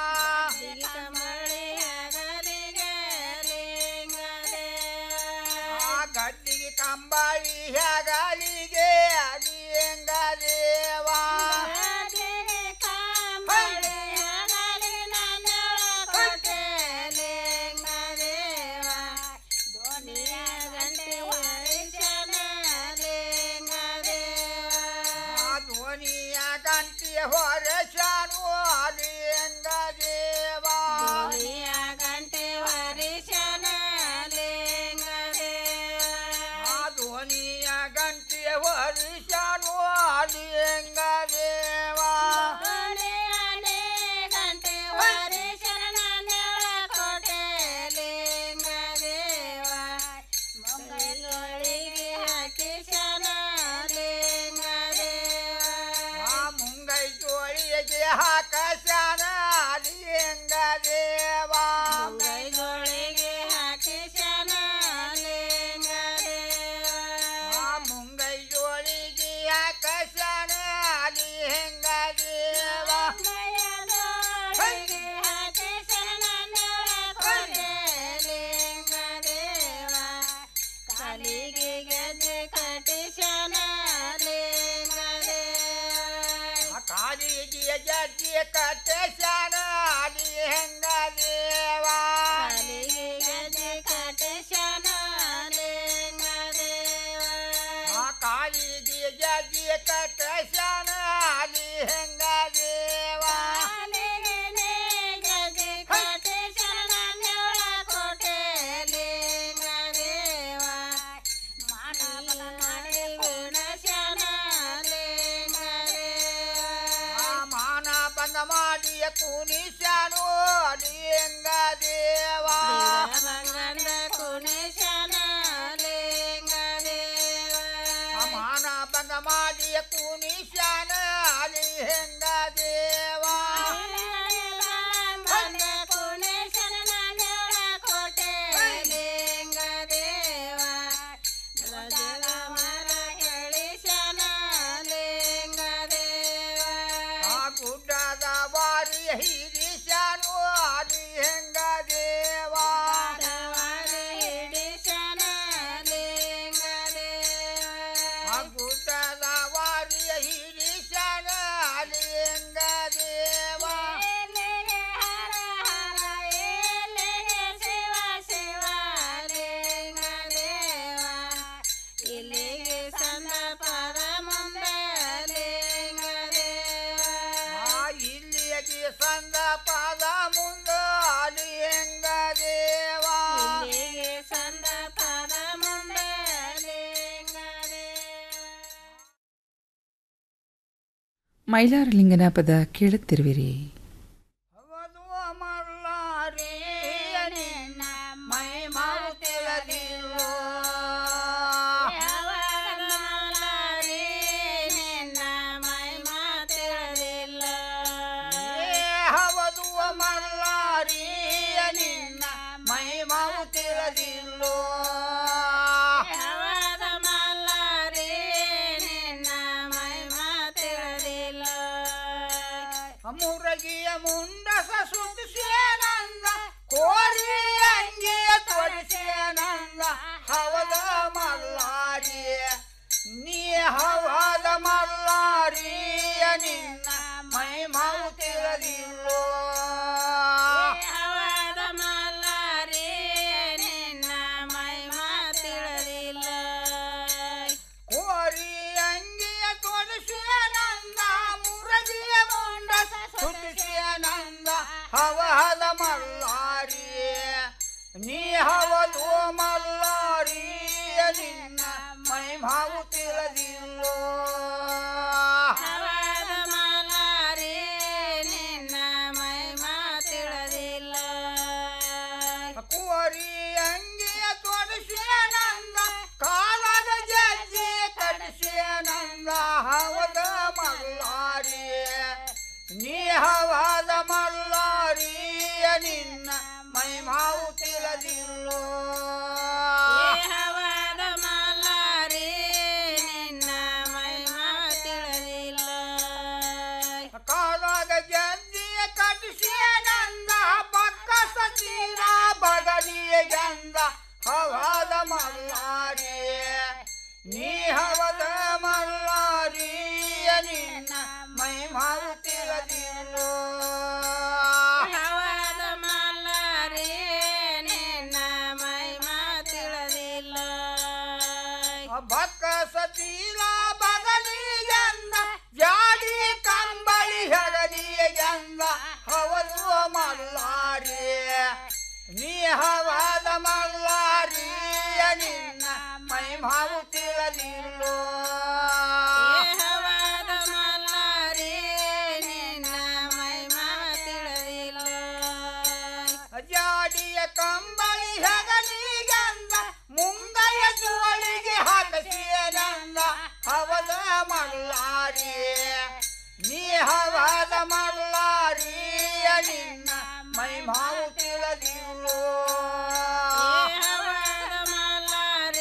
D: ಆ ಗದ್ದಿಗೆ ಕಂಬಾಳಿ ಹೇಗಾಲಿಗೆ ಅಲಿ ಹೆಂಗಾದೇವಾ ಆ ಧ್ವನಿಯ ಗಂಟೆ ಹೊರಶಾನು ಅಲಿ ಹೆಂಗಾದೇವಾ ಆ ಧ್ವನಿಯ ಗಂಟೆ ಹೊರಶಾನು ಅಲಿ ಹೆಂಗಾದೇವಾ ಆ ಮುಂಗೈ ಜೋಳಿಗೆ ಹಾಕಶಾನ ಅಲಿ ಹೆಂಗಾದೇವಾ ಆ ಮುಂಗೈ ಜೋಳಿಗೆ ಹಾಕಶಾನ ಅಲಿ ಹೆಂಗಾದೇವಾ ಆ ಕಾಲಿಗೆ ಜಜ್ಜಿ ಕಟ್ಟಶಾನ ಅಲಿ ಹೆಂಗಾದೇವಾ ಆ ಕಾಲಿಗೆ ಜಜ್ಜಿ ಕಟ್ಟಶಾನ ಅಲಿ ಹೆಂಗಾದೇವಾ ಆ ಮಾನ ಬಂದ ಮಾಡಿಯ ಕುನಿಶಾನು ಅಲಿ ಹೆಂಗಾದೇವಾ ಆ ಮಾನ ಬಂದ ಮಾಡಿಯ ಕುನಿಶಾನ ಅಲಿ ಹೆಂಗಾದೇವಾ ಆ ಗುಡ್ಡದ ಬಾರಿ ಹಿರಿಶಾನು ಅಲಿ ಹೆಂಗಾದೇವಾ ಆ ಗುಡ್ಡದ ವಾರಿಯ ಹಿರಿಶಾನ ಅಲಿ ಹೆಂಗಾದೇವಾ ಆ ಇಲ್ಲಿಗೆ ಸಂದ ಪಾದ ಮುಂದ ಅಲಿ ಹೆಂಗಾದೇವಾ
C: ಮೈಲಾರಲಿಂಗನ ಪದ ಕೇಳುತ್ತಿರುವಿರಿ
D: ಮೈ ಮಾರುತ್ತಿರದಿಲ್ಲೋ ಹವದು ಮಲ್ಲಾರಿ ನಿನ್ನ ಮೈ ಮಾರುತ್ತಿರದಿಲ್ಲೋ ಮುರಗಿಯ ಮುಂಡಸ ಸುತ್ತಿಸೇನಂದ ಕೋರಿ ಅಂಗಿಯ ತೊಡಿಸೇನಂದ ಹವದ ಮಲ್ಲಾರಿ ನೀ ಹವದ ಮಲ್ಲಾರಿಯ ನಿನ್ನ ಮೈ ಮಾರುತ್ತಿರದಿಲ್ಲೋ ಕೋರಿ ಅಂಗಿಯ ತೊಡಿಸೇನಂದ ಮುರಗಿಯ ಮುಂಡಸ ಸುತ್ತಿಸೇನಂದ ಹವದ ಮಲ್ಲಾರಿ ನೀ ಹವದು ಮಲ್ಲಾರಿಯ ನಿನ್ನ ಮೈ ಮಾರುತ್ತಿರದಿಲ್ಲೋ ಕೋರಿ ಅಂಗಿಯ ತೊಡಿಸೇನಂದ ಕಾಲದ ಜಜ್ಜಿ ಕಡಿಸೇನಂದ ಹವದ ಮಲ್ಲಾರಿ ನೀ ಹವದ ಮಲ್ಲಾರಿಯ ನಿನ್ನ ಮೈ ಮಾರುತ್ತಿರದಿಲ್ಲೋ
A: ಹವದ ಮಲ್ಲಾರಿ ನಿನ್ನ ಮೈ ಮಾತಿಳ
D: ನೀ ಹವದ ಮಲ್ಲಾರಿಯ ನಿನ್ನ ಮೈ ಮಾರುತ್ತಿರದಿಲ್ಲೋ
A: ಹವದ ಮಲ್ಲಾರಿ ನಿನ್ನ ಮೈ ಮಾತಿಳದಿಲ್ಲ
D: ಬಕ್ಕ ಸತೀಲ ಬಗಲಿಗೆಂದ ಜಾಡಿ ಕಂಬಳಿ ಹೆಗಲಿಗೆಂದ ಹವದು ಮಲ್ಲಾರಿ ನೀ ಹವದ ಮಲ್ಲಾರಿಯ ನಿನ್ನ ಮೈ ಮಾರುತ್ತಿರದಿಲ್ಲೋ
A: ಹವದ ಮಲ್ಲಾರಿ ನಿನ್ನ ಮೈ ಮಾತಿಳದಿಲ್ಲ
D: ಜಾಡಿಯ ಕಂಬಳಿ ಹೆಗಲಿಗೆಂದ ಮುಂಗಯ ಜೋಳಿಗೆ ಹಾಕಸಿಯನಂದ ಹವದ ಮಲ್ಲಾರಿ ನೀ ಹವದ ಮಲ್ಲಾರಿಯ ನಿನ್ನ ಮೈ ಮಾವು